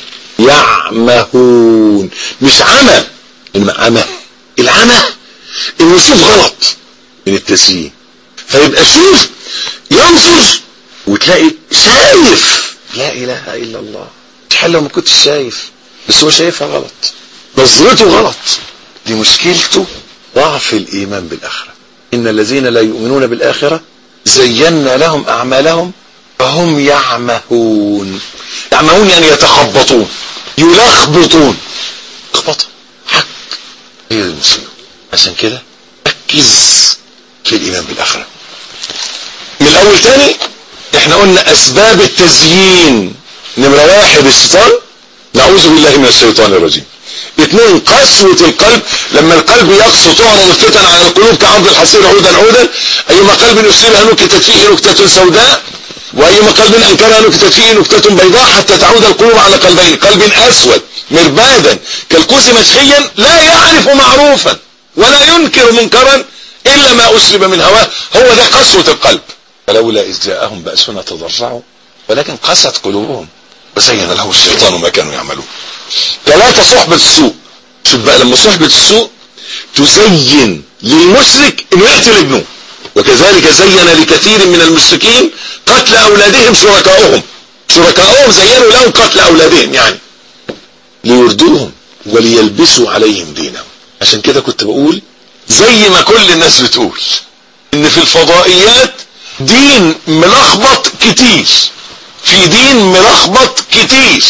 يعمهون مش عمى انما عمى العمى انه يشوف غلط من التسيين فيبقى شوف ينظر وتلاقي شايف لا اله الا الله تحل لو ما كنتش شايف بس هو شايفها غلط نظرته غلط دي مشكلته ضعف الايمان بالاخره إن الذين لا يؤمنون بالآخرة زينا لهم أعمالهم فهم يعمهون يعمهون يعني يتخبطون يلخبطون لخبطة حق هي دي المصيبة عشان كده ركز في الإيمان بالآخرة من الأول تاني احنا قلنا أسباب التزيين نمرة واحد الشيطان نعوذ بالله من الشيطان الرجيم اثنين قسوة القلب لما القلب يقسو تعرض الفتن على القلوب كعرض الحصير عودا عودا ايما قلب اسرها نكتت فيه نكتة سوداء وايما قلب انكرها نكتت فيه نكتة بيضاء حتى تعود القلوب على قلبين قلب اسود مربادا كالكوس مشخيا لا يعرف معروفا ولا ينكر منكرا الا ما اسلب من هواه هو ده قسوة القلب فلولا اذ جاءهم بأسنا تضرعوا ولكن قست قلوبهم وزين لهم الشيطان ما كانوا يعملون ثلاثة صحبة السوء شوف بقى لما صحبة السوء تزين للمشرك انه يقتل ابنه وكذلك زين لكثير من المشركين قتل اولادهم شركائهم شركائهم زينوا لهم قتل اولادهم يعني ليردوهم وليلبسوا عليهم دينهم عشان كده كنت بقول زي ما كل الناس بتقول ان في الفضائيات دين ملخبط كتير في دين ملخبط كتير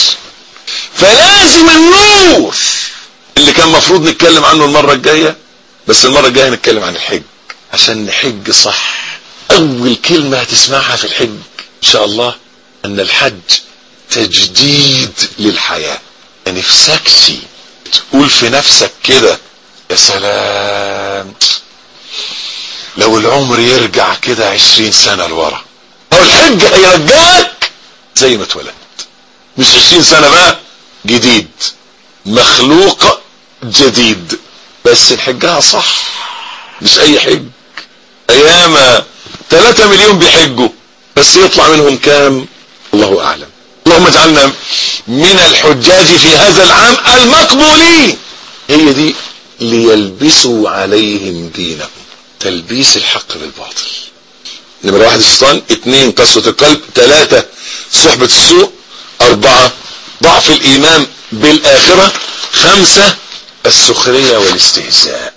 فلازم النور اللي كان مفروض نتكلم عنه المرة الجاية بس المرة الجاية نتكلم عن الحج عشان نحج صح اول كلمة هتسمعها في الحج ان شاء الله ان الحج تجديد للحياة نفسكش تقول في نفسك كده يا سلام لو العمر يرجع كده عشرين سنة لورا هو الحج هيرجعك زي ما اتولدت مش عشرين سنة بقى جديد مخلوق جديد بس نحجها صح مش اي حج ايام 3 مليون بيحجوا بس يطلع منهم كام الله اعلم اللهم اجعلنا من الحجاج في هذا العام المقبولين هي دي ليلبسوا عليهم دينهم تلبيس الحق بالباطل نمرة واحد الشيطان اثنين قسوة القلب ثلاثة صحبة السوء اربعة ضعف الايمان بالاخرة خمسة السخرية والاستهزاء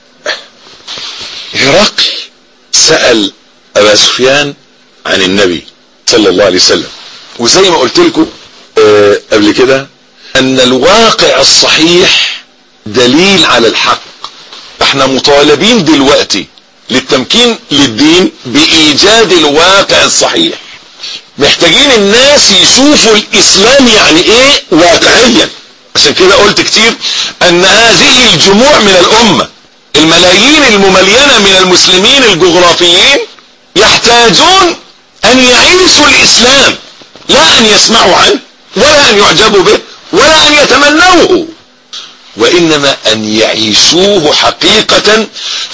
هرقل سأل ابا سفيان عن النبي صلى الله عليه وسلم وزي ما قلت لكم آه قبل كده ان الواقع الصحيح دليل على الحق احنا مطالبين دلوقتي للتمكين للدين بايجاد الواقع الصحيح محتاجين الناس يشوفوا الاسلام يعني ايه واقعيا عشان كده قلت كتير ان هذه الجموع من الامة الملايين المملينة من المسلمين الجغرافيين يحتاجون ان يعيشوا الاسلام لا ان يسمعوا عنه ولا ان يعجبوا به ولا ان يتمنوه وانما ان يعيشوه حقيقة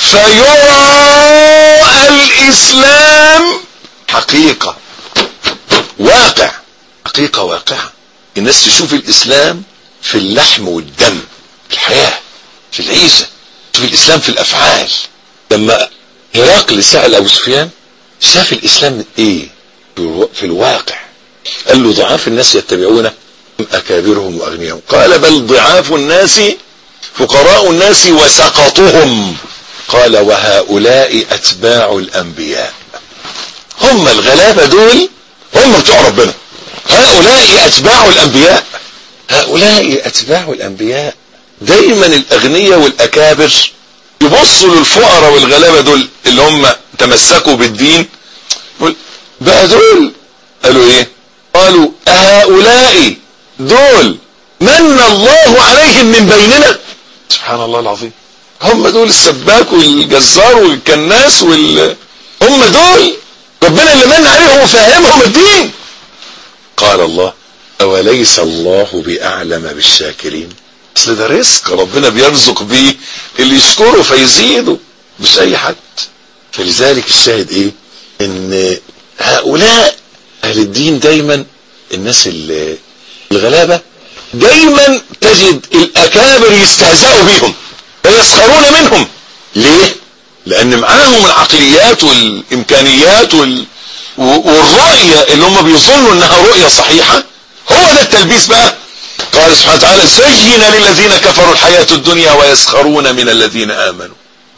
فيرى الاسلام حقيقة واقع حقيقة واقعة الناس تشوف الاسلام في اللحم والدم في الحياة في العيشة تشوف الاسلام في الافعال لما هرقل سأل ابو سفيان شاف الاسلام ايه في الواقع قال له ضعاف الناس يتبعونه اكابرهم واغنياهم قال بل ضعاف الناس فقراء الناس وسقطهم قال وهؤلاء اتباع الانبياء هم الغلابة دول هم بتوع ربنا هؤلاء اتباع الانبياء هؤلاء اتباع الانبياء دايما الاغنياء والاكابر يبصوا للفقراء والغلابة دول اللي هم تمسكوا بالدين بقى دول قالوا ايه قالوا هؤلاء دول من الله عليهم من بيننا سبحان الله العظيم هم دول السباك والجزار والكناس وال هم دول ربنا اللي من عليهم وفهمهم الدين قال الله أوليس الله بأعلم بالشاكرين اصل ده رزق ربنا بيرزق بيه اللي يشكره فيزيده مش اي حد فلذلك الشاهد ايه ان هؤلاء اهل الدين دايما الناس الغلابة دايما تجد الاكابر يستهزئوا بيهم ويسخرون منهم ليه لان معاهم العقليات والامكانيات وال... والرؤية اللي هم بيظنوا انها رؤية صحيحة هو ده التلبيس بقى قال سبحانه وتعالى زين للذين كفروا الحياة الدنيا ويسخرون من الذين آمنوا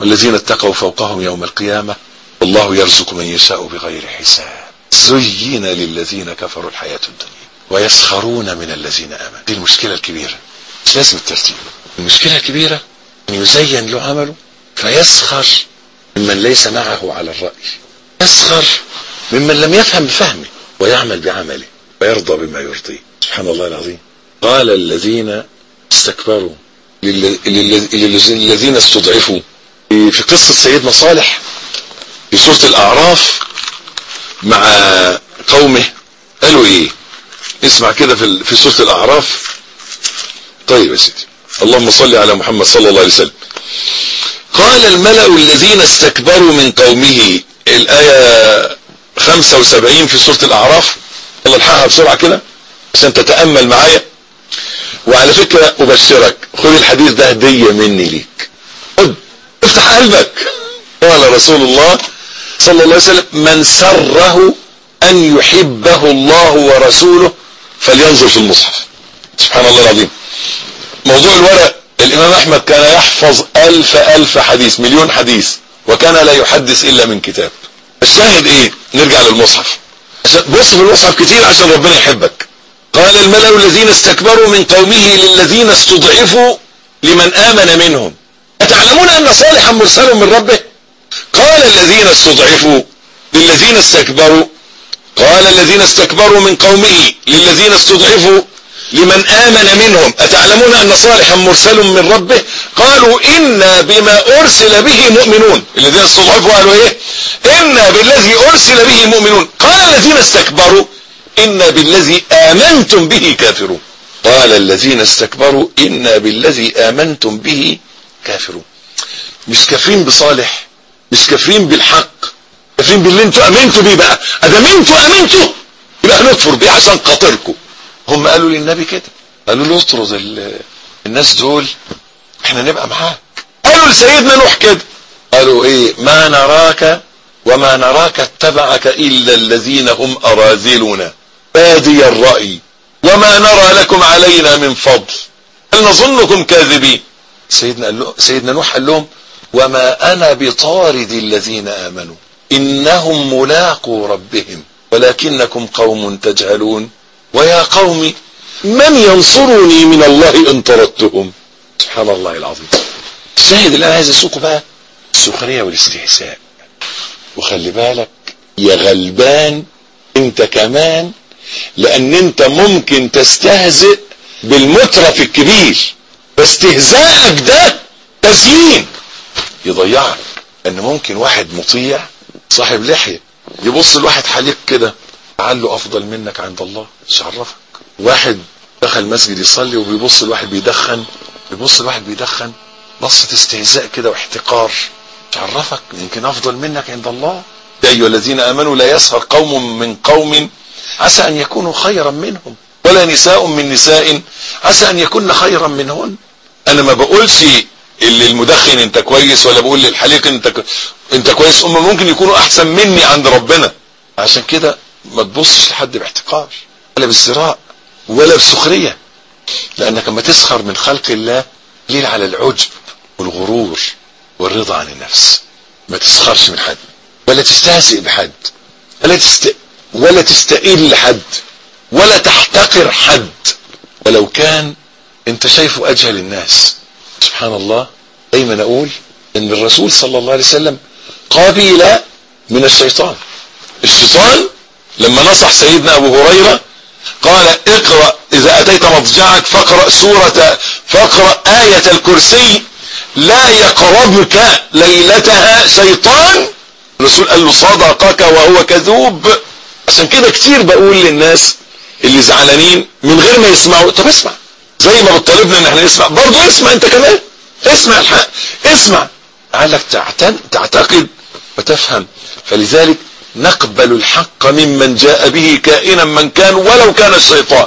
والذين اتقوا فوقهم يوم القيامة والله يرزق من يشاء بغير حساب زين للذين كفروا الحياة الدنيا ويسخرون من الذين آمنوا دي المشكلة الكبيرة مش لازم الترتيب المشكلة الكبيرة أن يزين له عمله فيسخر ممن ليس معه على الرأي يسخر ممن لم يفهم بفهمه ويعمل بعمله ويرضى بما يرضيه سبحان الله العظيم قال الذين استكبروا للذين استضعفوا في قصة سيدنا صالح في سورة الأعراف مع قومه قالوا ايه اسمع كده في في سورة الأعراف طيب يا سيدي اللهم صل على محمد صلى الله عليه وسلم قال الملأ الذين استكبروا من قومه الآية 75 في سورة الأعراف يلا الحقها بسرعة كده عشان تتأمل معايا وعلى فكرة أبشرك خذ الحديث ده هدية مني ليك خد افتح قلبك قال رسول الله صلى الله عليه وسلم من سره أن يحبه الله ورسوله فلينظر في المصحف سبحان الله العظيم موضوع الورق الإمام أحمد كان يحفظ ألف ألف حديث مليون حديث وكان لا يحدث إلا من كتاب الشاهد إيه نرجع للمصحف بص في المصحف كتير عشان ربنا يحبك قال الملأ الذين استكبروا من قومه للذين استضعفوا لمن آمن منهم أتعلمون أن صالحا مرسل من ربه قال الذين استضعفوا للذين استكبروا قال الذين استكبروا من قومه للذين استضعفوا لمن آمن منهم أتعلمون أن صالحا مرسل من ربه قالوا إنا بما أرسل به مؤمنون الذين استضعفوا قالوا إيه إنا بالذي أرسل به مؤمنون قال الذين استكبروا إنا بالذي آمنتم به كافرون قال الذين استكبروا إنا بالذي آمنتم به كافرون مش كافرين بصالح مش كافرين بالحق كافرين باللي انتوا امنتوا بيه بقى ادام انتوا امنتوا يبقى هنكفر بيه عشان خاطركم هم قالوا للنبي كده قالوا له اطرد الناس دول احنا نبقى معاك قالوا لسيدنا نوح كده قالوا ايه ما نراك وما نراك اتبعك الا الذين هم اراذلنا بادي الرأي وما نرى لكم علينا من فضل هل نظنكم كاذبين سيدنا, قال له سيدنا نوح قال لهم وما انا بطارد الذين امنوا انهم ملاقوا ربهم ولكنكم قوم تجهلون ويا قوم من ينصرني من الله ان طردتهم سبحان الله العظيم الشاهد اللي انا عايز اسوقه بقى السخريه والاستهزاء وخلي بالك يا غلبان انت كمان لان انت ممكن تستهزئ بالمترف الكبير فاستهزائك ده تزيين يضيعك ان ممكن واحد مطيع صاحب لحية يبص لواحد حليق كده لعله افضل منك عند الله مش عرفك واحد دخل مسجد يصلي وبيبص لواحد بيدخن بيبص لواحد بيدخن بصة استهزاء كده واحتقار مش عرفك يمكن افضل منك عند الله يا ايها الذين امنوا لا يسخر قوم من قوم عسى ان يكونوا خيرا منهم ولا نساء من نساء عسى ان يكون خيرا منهن انا ما بقولش اللي المدخن انت كويس ولا بقول للحليق انت ك... انت كويس هم ممكن يكونوا احسن مني عند ربنا عشان كده ما تبصش لحد باحتقار ولا بالزراء ولا بسخرية لانك لما تسخر من خلق الله ليل على العجب والغرور والرضا عن النفس ما تسخرش من حد ولا تستهزئ بحد ولا تست... ولا تستقيل لحد ولا تحتقر حد ولو كان انت شايفه اجهل الناس سبحان الله دايما اقول ان الرسول صلى الله عليه وسلم قابل من الشيطان الشيطان لما نصح سيدنا ابو هريرة قال اقرأ اذا اتيت مضجعك فاقرأ سورة فاقرأ آية الكرسي لا يقربك ليلتها شيطان الرسول قال له صدقك وهو كذوب عشان كده كتير بقول للناس اللي زعلانين من غير ما يسمعوا طب اسمع زي ما بتطالبنا ان احنا نسمع برضه اسمع انت كمان اسمع الحق اسمع لعلك تعتقد وتفهم فلذلك نقبل الحق ممن جاء به كائنا من كان ولو كان الشيطان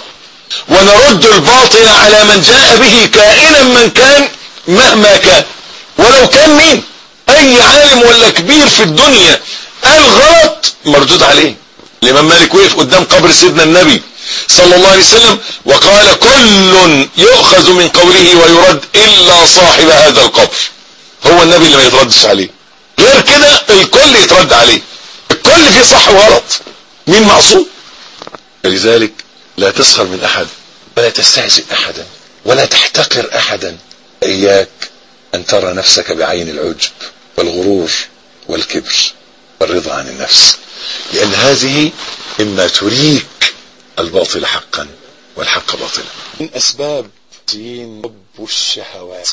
ونرد الباطل على من جاء به كائنا من كان مهما كان ولو كان مين اي عالم ولا كبير في الدنيا قال غلط مردود عليه الامام مالك وقف قدام قبر سيدنا النبي صلى الله عليه وسلم وقال كل يؤخذ من قوله ويرد إلا صاحب هذا القبر هو النبي اللي ما يتردش عليه غير كده الكل يترد عليه الكل فيه صح وغلط مين معصوم لذلك لا تسخر من احد ولا تستهزئ احدا ولا تحتقر احدا اياك ان ترى نفسك بعين العجب والغرور والكبر والرضا عن النفس لان هذه مما تريك الباطل حقا والحق باطلا من اسباب زين حب الشهوات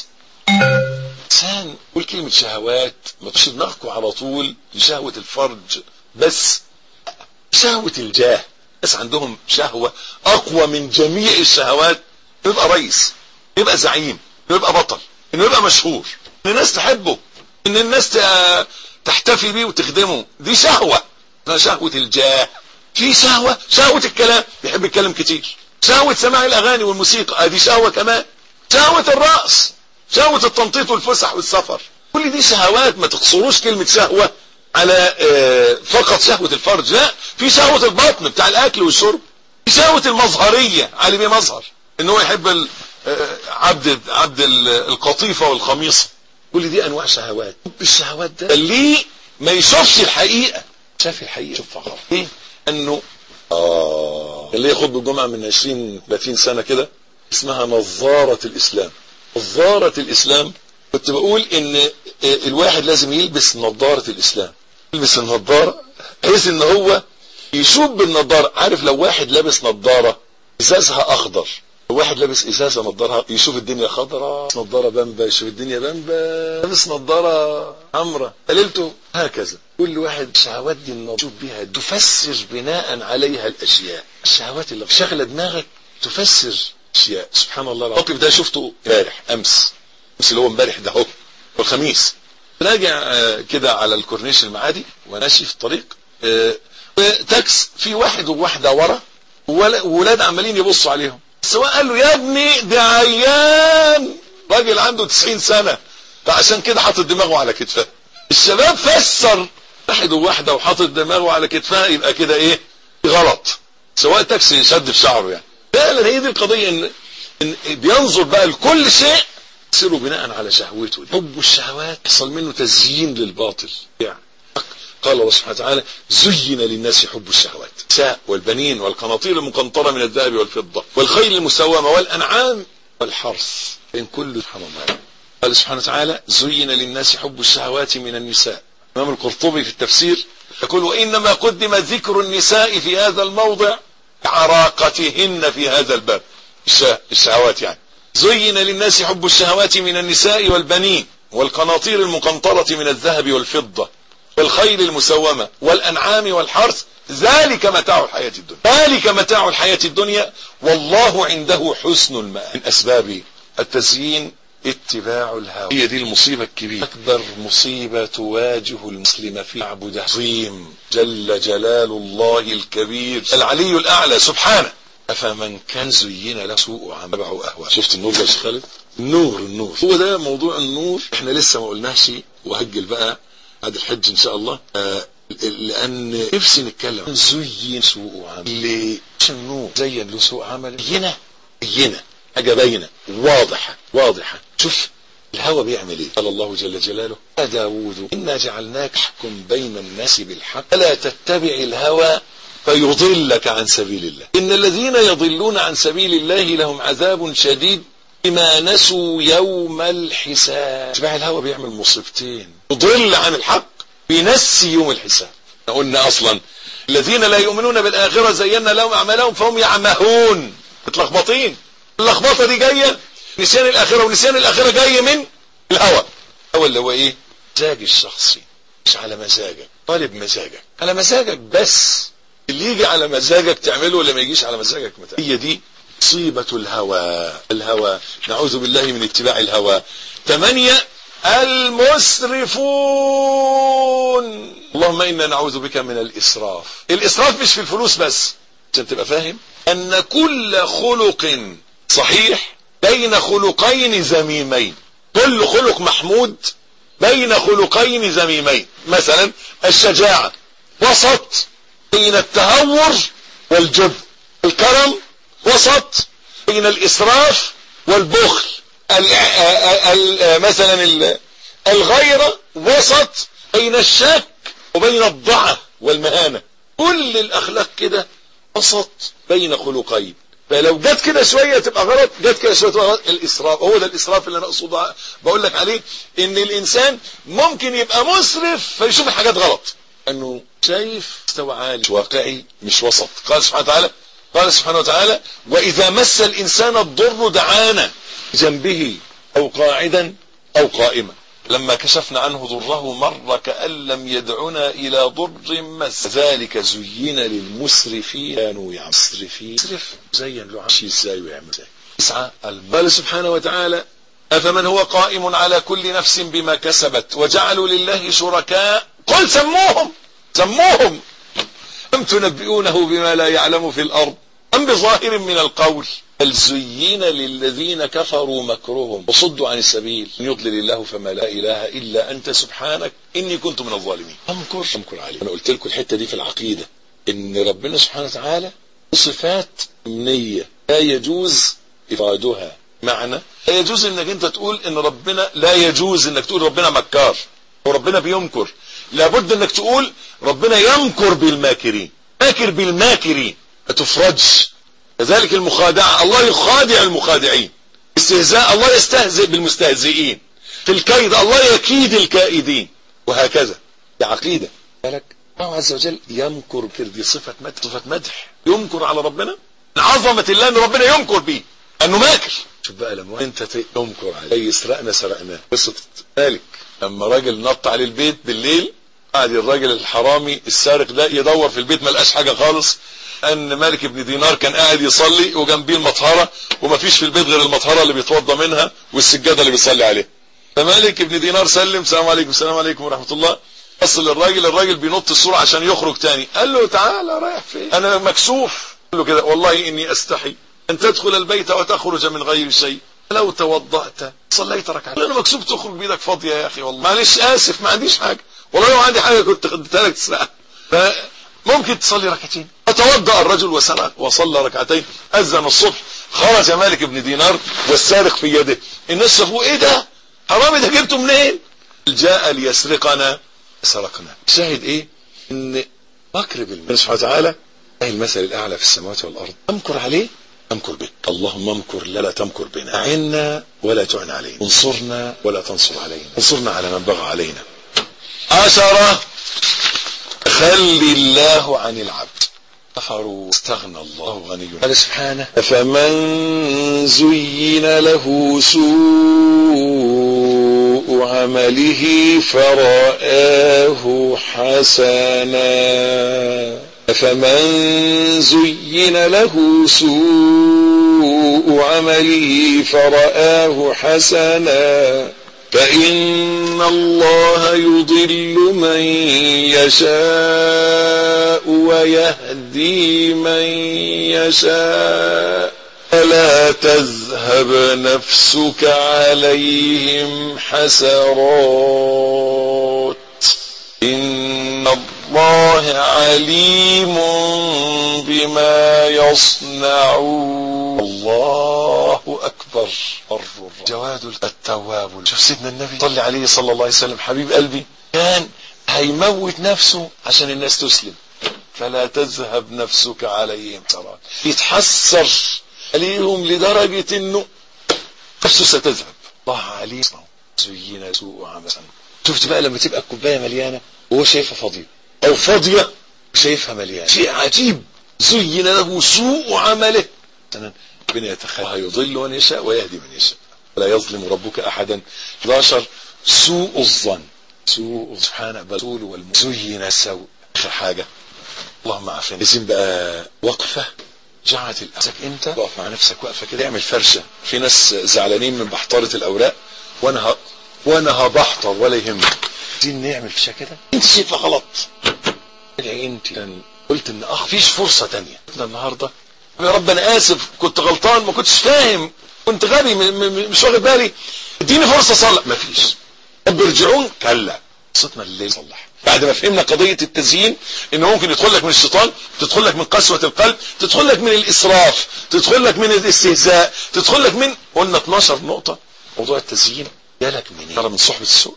انسان قول كلمة شهوات ما تشي دماغكم على طول لشهوة الفرج بس شهوة الجاه بس عندهم شهوة اقوى من جميع الشهوات يبقى رئيس يبقى زعيم يبقى بطل انه يبقى مشهور ان الناس تحبه ان الناس تحتفي بيه وتخدمه دي شهوة شهوة الجاه في شهوة شهوة الكلام بيحب يتكلم كتير شهوة سماع الاغاني والموسيقى دي شهوة كمان شهوة الرأس شهوة التنطيط والفسح والسفر كل دي شهوات ما تقصروش كلمة شهوة على فقط شهوة الفرج لا في شهوة البطن بتاع الاكل والشرب في شهوة المظهرية علي بيه مظهر ان هو يحب عبد عبد القطيفة والخميصة كل دي انواع شهوات الشهوات ده ليه ما يشوفش الحقيقة شاف الحقيقة شوفها غلط ايه انه اه اللي ياخد بالجمعة من 20 30 سنة كده اسمها نظارة الاسلام نظارة الاسلام كنت بقول ان الواحد لازم يلبس نظارة الاسلام يلبس النظارة بحيث ان هو يشوف بالنظارة عارف لو واحد لابس نظارة ازازها اخضر لو واحد لابس ازازة نظارة يشوف الدنيا خضراء نظارة بامبا يشوف الدنيا بامبا لابس نظارة حمراء قللته هكذا كل واحد شهوات دي نشوف بيها تفسر بناء عليها الاشياء الشهوات اللي شغلة دماغك تفسر اشياء سبحان الله الموقف ده شفته امبارح امس امس اللي هو امبارح ده اهو الخميس راجع كده على الكورنيش المعادي وماشي في الطريق تاكس في واحد وواحده ورا وولاد عمالين يبصوا عليهم السواق قال له يا ابني ده عيان راجل عنده 90 سنه فعشان كده حاطط دماغه على كتفه الشباب فسر واحد وواحده وحاطط دماغه على كتفها يبقى كده ايه غلط سواق تاكسي شد في شعره يعني فعلا هي دي القضيه ان, إن بينظر بقى لكل شيء يصيروا بناء على شهوته حب الشهوات يحصل منه تزيين للباطل يعني قال الله سبحانه وتعالى زين للناس حب الشهوات النساء والبنين والقناطير المقنطرة من الذهب والفضة والخيل المسومة والأنعام والحرث إن كل سبحان الله قال سبحانه وتعالى زين للناس حب الشهوات من النساء الإمام القرطبي في التفسير يقول وإنما قدم ذكر النساء في هذا الموضع عراقتهن في هذا الباب الشهوات يعني زين للناس حب الشهوات من النساء والبنين والقناطير المقنطرة من الذهب والفضة والخيل المسومة والأنعام والحرث ذلك متاع الحياة الدنيا ذلك متاع الحياة الدنيا والله عنده حسن المآب من أسباب التزيين اتباع الهوى هي دي المصيبة الكبيرة أكبر مصيبة تواجه المسلم في عبد عظيم جل جلال الله الكبير العلي الأعلى سبحانه أفمن كان زين له سوء عمل تبعه أهوى شفت النور يا شيخ خالد النور النور هو ده موضوع النور احنا لسه ما قلناش وهجل بقى بعد الحج ان شاء الله آه لان نفسي نتكلم عن زين سوء عمل ليه النور زين له سوء عمل بينه بينه حاجه باينه واضحه واضحه شوف الهوى بيعمل ايه قال الله جل جلاله يا داوود انا جعلناك احكم بين الناس بالحق فلا تتبع الهوى فيضلك عن سبيل الله ان الذين يضلون عن سبيل الله لهم عذاب شديد بما نسوا يوم الحساب اتباع الهوى بيعمل مصيبتين يضل عن الحق بينسي يوم الحساب قلنا اصلا الذين لا يؤمنون بالاخره زينا لهم اعمالهم فهم يعمهون متلخبطين اللخبطه دي جايه نسيان الاخره ونسيان الاخره جاي من الهوى الهوى اللي هو ايه مزاج الشخصي مش على مزاجك طالب مزاجك على مزاجك بس اللي يجي على مزاجك تعمله ولا ما يجيش على مزاجك ما هي دي مصيبة الهوى الهوى نعوذ بالله من اتباع الهوى ثمانية المسرفون اللهم إنا نعوذ بك من الإسراف الإسراف مش في الفلوس بس عشان تبقى فاهم أن كل خلق صحيح بين خلقين ذميمين كل خلق محمود بين خلقين ذميمين مثلا الشجاعة وسط بين التهور والجبن الكرم وسط بين الإسراف والبخل ال ال مثلا الغيرة وسط بين الشك وبين الضعف والمهانة كل الأخلاق كده وسط بين خلقين فلو جت كده شوية تبقى غلط جت كده شوية تبقى غلط الإسراف هو ده الإسراف اللي أنا أقصد بقول لك عليه إن الإنسان ممكن يبقى مسرف فيشوف الحاجات غلط أنه شايف مستوى عالي مش واقعي مش وسط قال سبحانه وتعالى قال سبحانه وتعالى وإذا مس الإنسان الضر دعانا جنبه أو قاعدا أو قائما لما كشفنا عنه ضره مر كأن لم يدعنا إلى ضر مس ذلك زين للمسرفين كانوا يعمل مسرفين مسرف زين له عمشي ازاي ويعمل ازاي يسعى قال سبحانه وتعالى أفمن هو قائم على كل نفس بما كسبت وجعلوا لله شركاء قل سموهم سموهم أم تنبئونه بما لا يعلم في الأرض أم بظاهر من القول بل زين للذين كفروا مكرهم وصدوا عن السبيل ان يضلل الله فما لا اله الا انت سبحانك اني كنت من الظالمين امكر امكر عليه انا قلت لكم الحته دي في العقيده ان ربنا سبحانه وتعالى صفات امنيه لا يجوز افرادها معنى لا يجوز انك انت تقول ان ربنا لا يجوز انك تقول ربنا مكار وربنا بيمكر لابد انك تقول ربنا يمكر بالماكرين ماكر بالماكرين ما تفرجش كذلك المخادعة الله يخادع المخادعين استهزاء الله يستهزئ بالمستهزئين في الكيد الله يكيد الكائدين وهكذا دي عقيدة بالك الله عز وجل يمكر دي صفة مدح صفة مدح يمكر على ربنا من عظمة الله ان ربنا يمكر بيه انه ماكر شوف بقى لما انت تمكر عليه يسرقنا سرقناه قصة مالك لما راجل نط عليه البيت بالليل قعد الراجل الحرامي السارق ده يدور في البيت ما لقاش حاجة خالص ان مالك بن دينار كان قاعد يصلي وجنبيه المطهرة وما فيش في البيت غير المطهرة اللي بيتوضى منها والسجادة اللي بيصلي عليها فمالك بن دينار سلم السلام عليكم السلام عليكم ورحمة الله وصل للراجل الراجل بينط السور عشان يخرج تاني قال له تعالى رايح فين انا مكسوف قال له كده والله اني استحي ان تدخل البيت وتخرج من غير شيء لو توضأت صليت ركعتين انا مكسوف تخرج بيدك فاضية يا اخي والله معلش اسف ما عنديش حاجة والله لو عندي حاجة كنت اديتها لك تسرقها فممكن تصلي ركعتين فتوضأ الرجل وصلى وصلى ركعتين أذن الصبح خرج مالك بن دينار والسارق في يده الناس شافوه ايه ده حرامي ده جبته منين جاء ليسرقنا سرقنا شاهد ايه ان مكر بالله سبحانه وتعالى المثل الاعلى في السماوات والارض امكر عليه امكر بك اللهم امكر لا لا تمكر بنا اعنا ولا تعن علينا انصرنا ولا تنصر علينا انصرنا على من بغى علينا عشرة خلي الله عن العبد كفروا استغنى الله غني قال سبحانه فمن زين له سوء عمله فرآه حسنا فمن زين له سوء عمله فرآه حسنا فإن الله يضل من يشاء ويهدي من يشاء فلا تذهب نفسك عليهم حسرات إن الله عليم بما يصنعون الله أكبر جواد التواب شوف سيدنا النبي صلى عليه صلى الله عليه وسلم حبيب قلبي كان هيموت نفسه عشان الناس تسلم فلا تذهب نفسك عليهم حسرات يتحسر عليهم لدرجة انه نفسه ستذهب الله عليه زينا سوء عملا شفت بقى لما تبقى الكوبايه مليانه وهو شايفها فاضيه او فاضيه شايفها مليانه شيء عجيب زين له سوء عمله ربنا يتخيل يضل من يشاء ويهدي من يشاء ولا يظلم ربك احدا 11 سوء الظن سوء سبحانه بسول والمزين السوء اخر حاجه اللهم عافنا لازم بقى وقفه جعلت الاسك انت وقف مع نفسك وقفه كده اعمل فرشه في ناس زعلانين من بحطره الاوراق وانا ه... وانا هبحطر ولا يهمك دي نعمل فيها كده انت شايفها غلط ادعي انت قلت ان اه فيش فرصه تانية النهارده يا رب انا اسف كنت غلطان ما كنتش فاهم كنت غبي مش واخد بالي اديني فرصه اصلح مفيش طب ارجعون كلا صوتنا الليل صلح بعد ما فهمنا قضية التزيين انه ممكن يدخل لك من الشيطان تدخل لك من قسوة القلب تدخل لك من الاسراف تدخل لك من الاستهزاء تدخل لك من قلنا 12 نقطة موضوع التزيين جالك منين ترى من صحبة السوء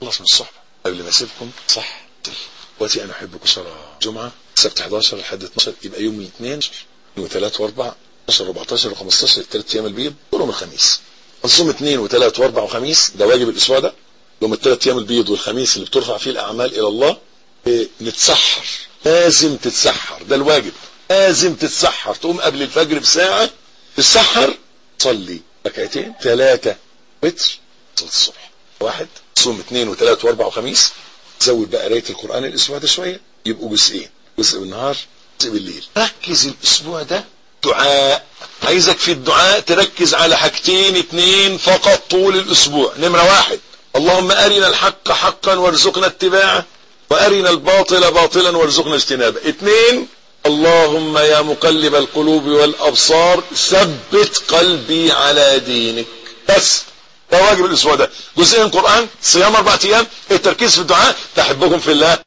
خلص من الصحبة قبل ما اسيبكم صح واتي انا احبكم صلاة جمعة سبت 11 لحد 12 يبقى يوم الاثنين وثلاث واربع 12 14 و15 الثلاث ايام البيض يوم الخميس نصوم اثنين وثلاث واربع وخميس ده واجب الاسبوع ده يوم الثلاث ايام البيض والخميس اللي بترفع فيه الاعمال الى الله إيه، نتسحر لازم تتسحر ده الواجب لازم تتسحر تقوم قبل الفجر بساعة تتسحر تصلي ركعتين ثلاثة وتر صلاة الصبح واحد صوم اثنين وثلاث واربع وخميس زود بقى قرايه القرآن الاسبوع ده شوية يبقوا جزئين جزء بالنهار جزء بالليل ركز الاسبوع ده دعاء عايزك في الدعاء تركز على حاجتين اتنين فقط طول الاسبوع نمرة واحد اللهم ارنا الحق حقا وارزقنا اتباعه وارنا الباطل باطلا وارزقنا اجتنابه اتنين اللهم يا مقلب القلوب والابصار ثبت قلبي على دينك بس ده واجب الاسبوع ده جزئين قرآن صيام اربع ايام التركيز في الدعاء تحبكم في الله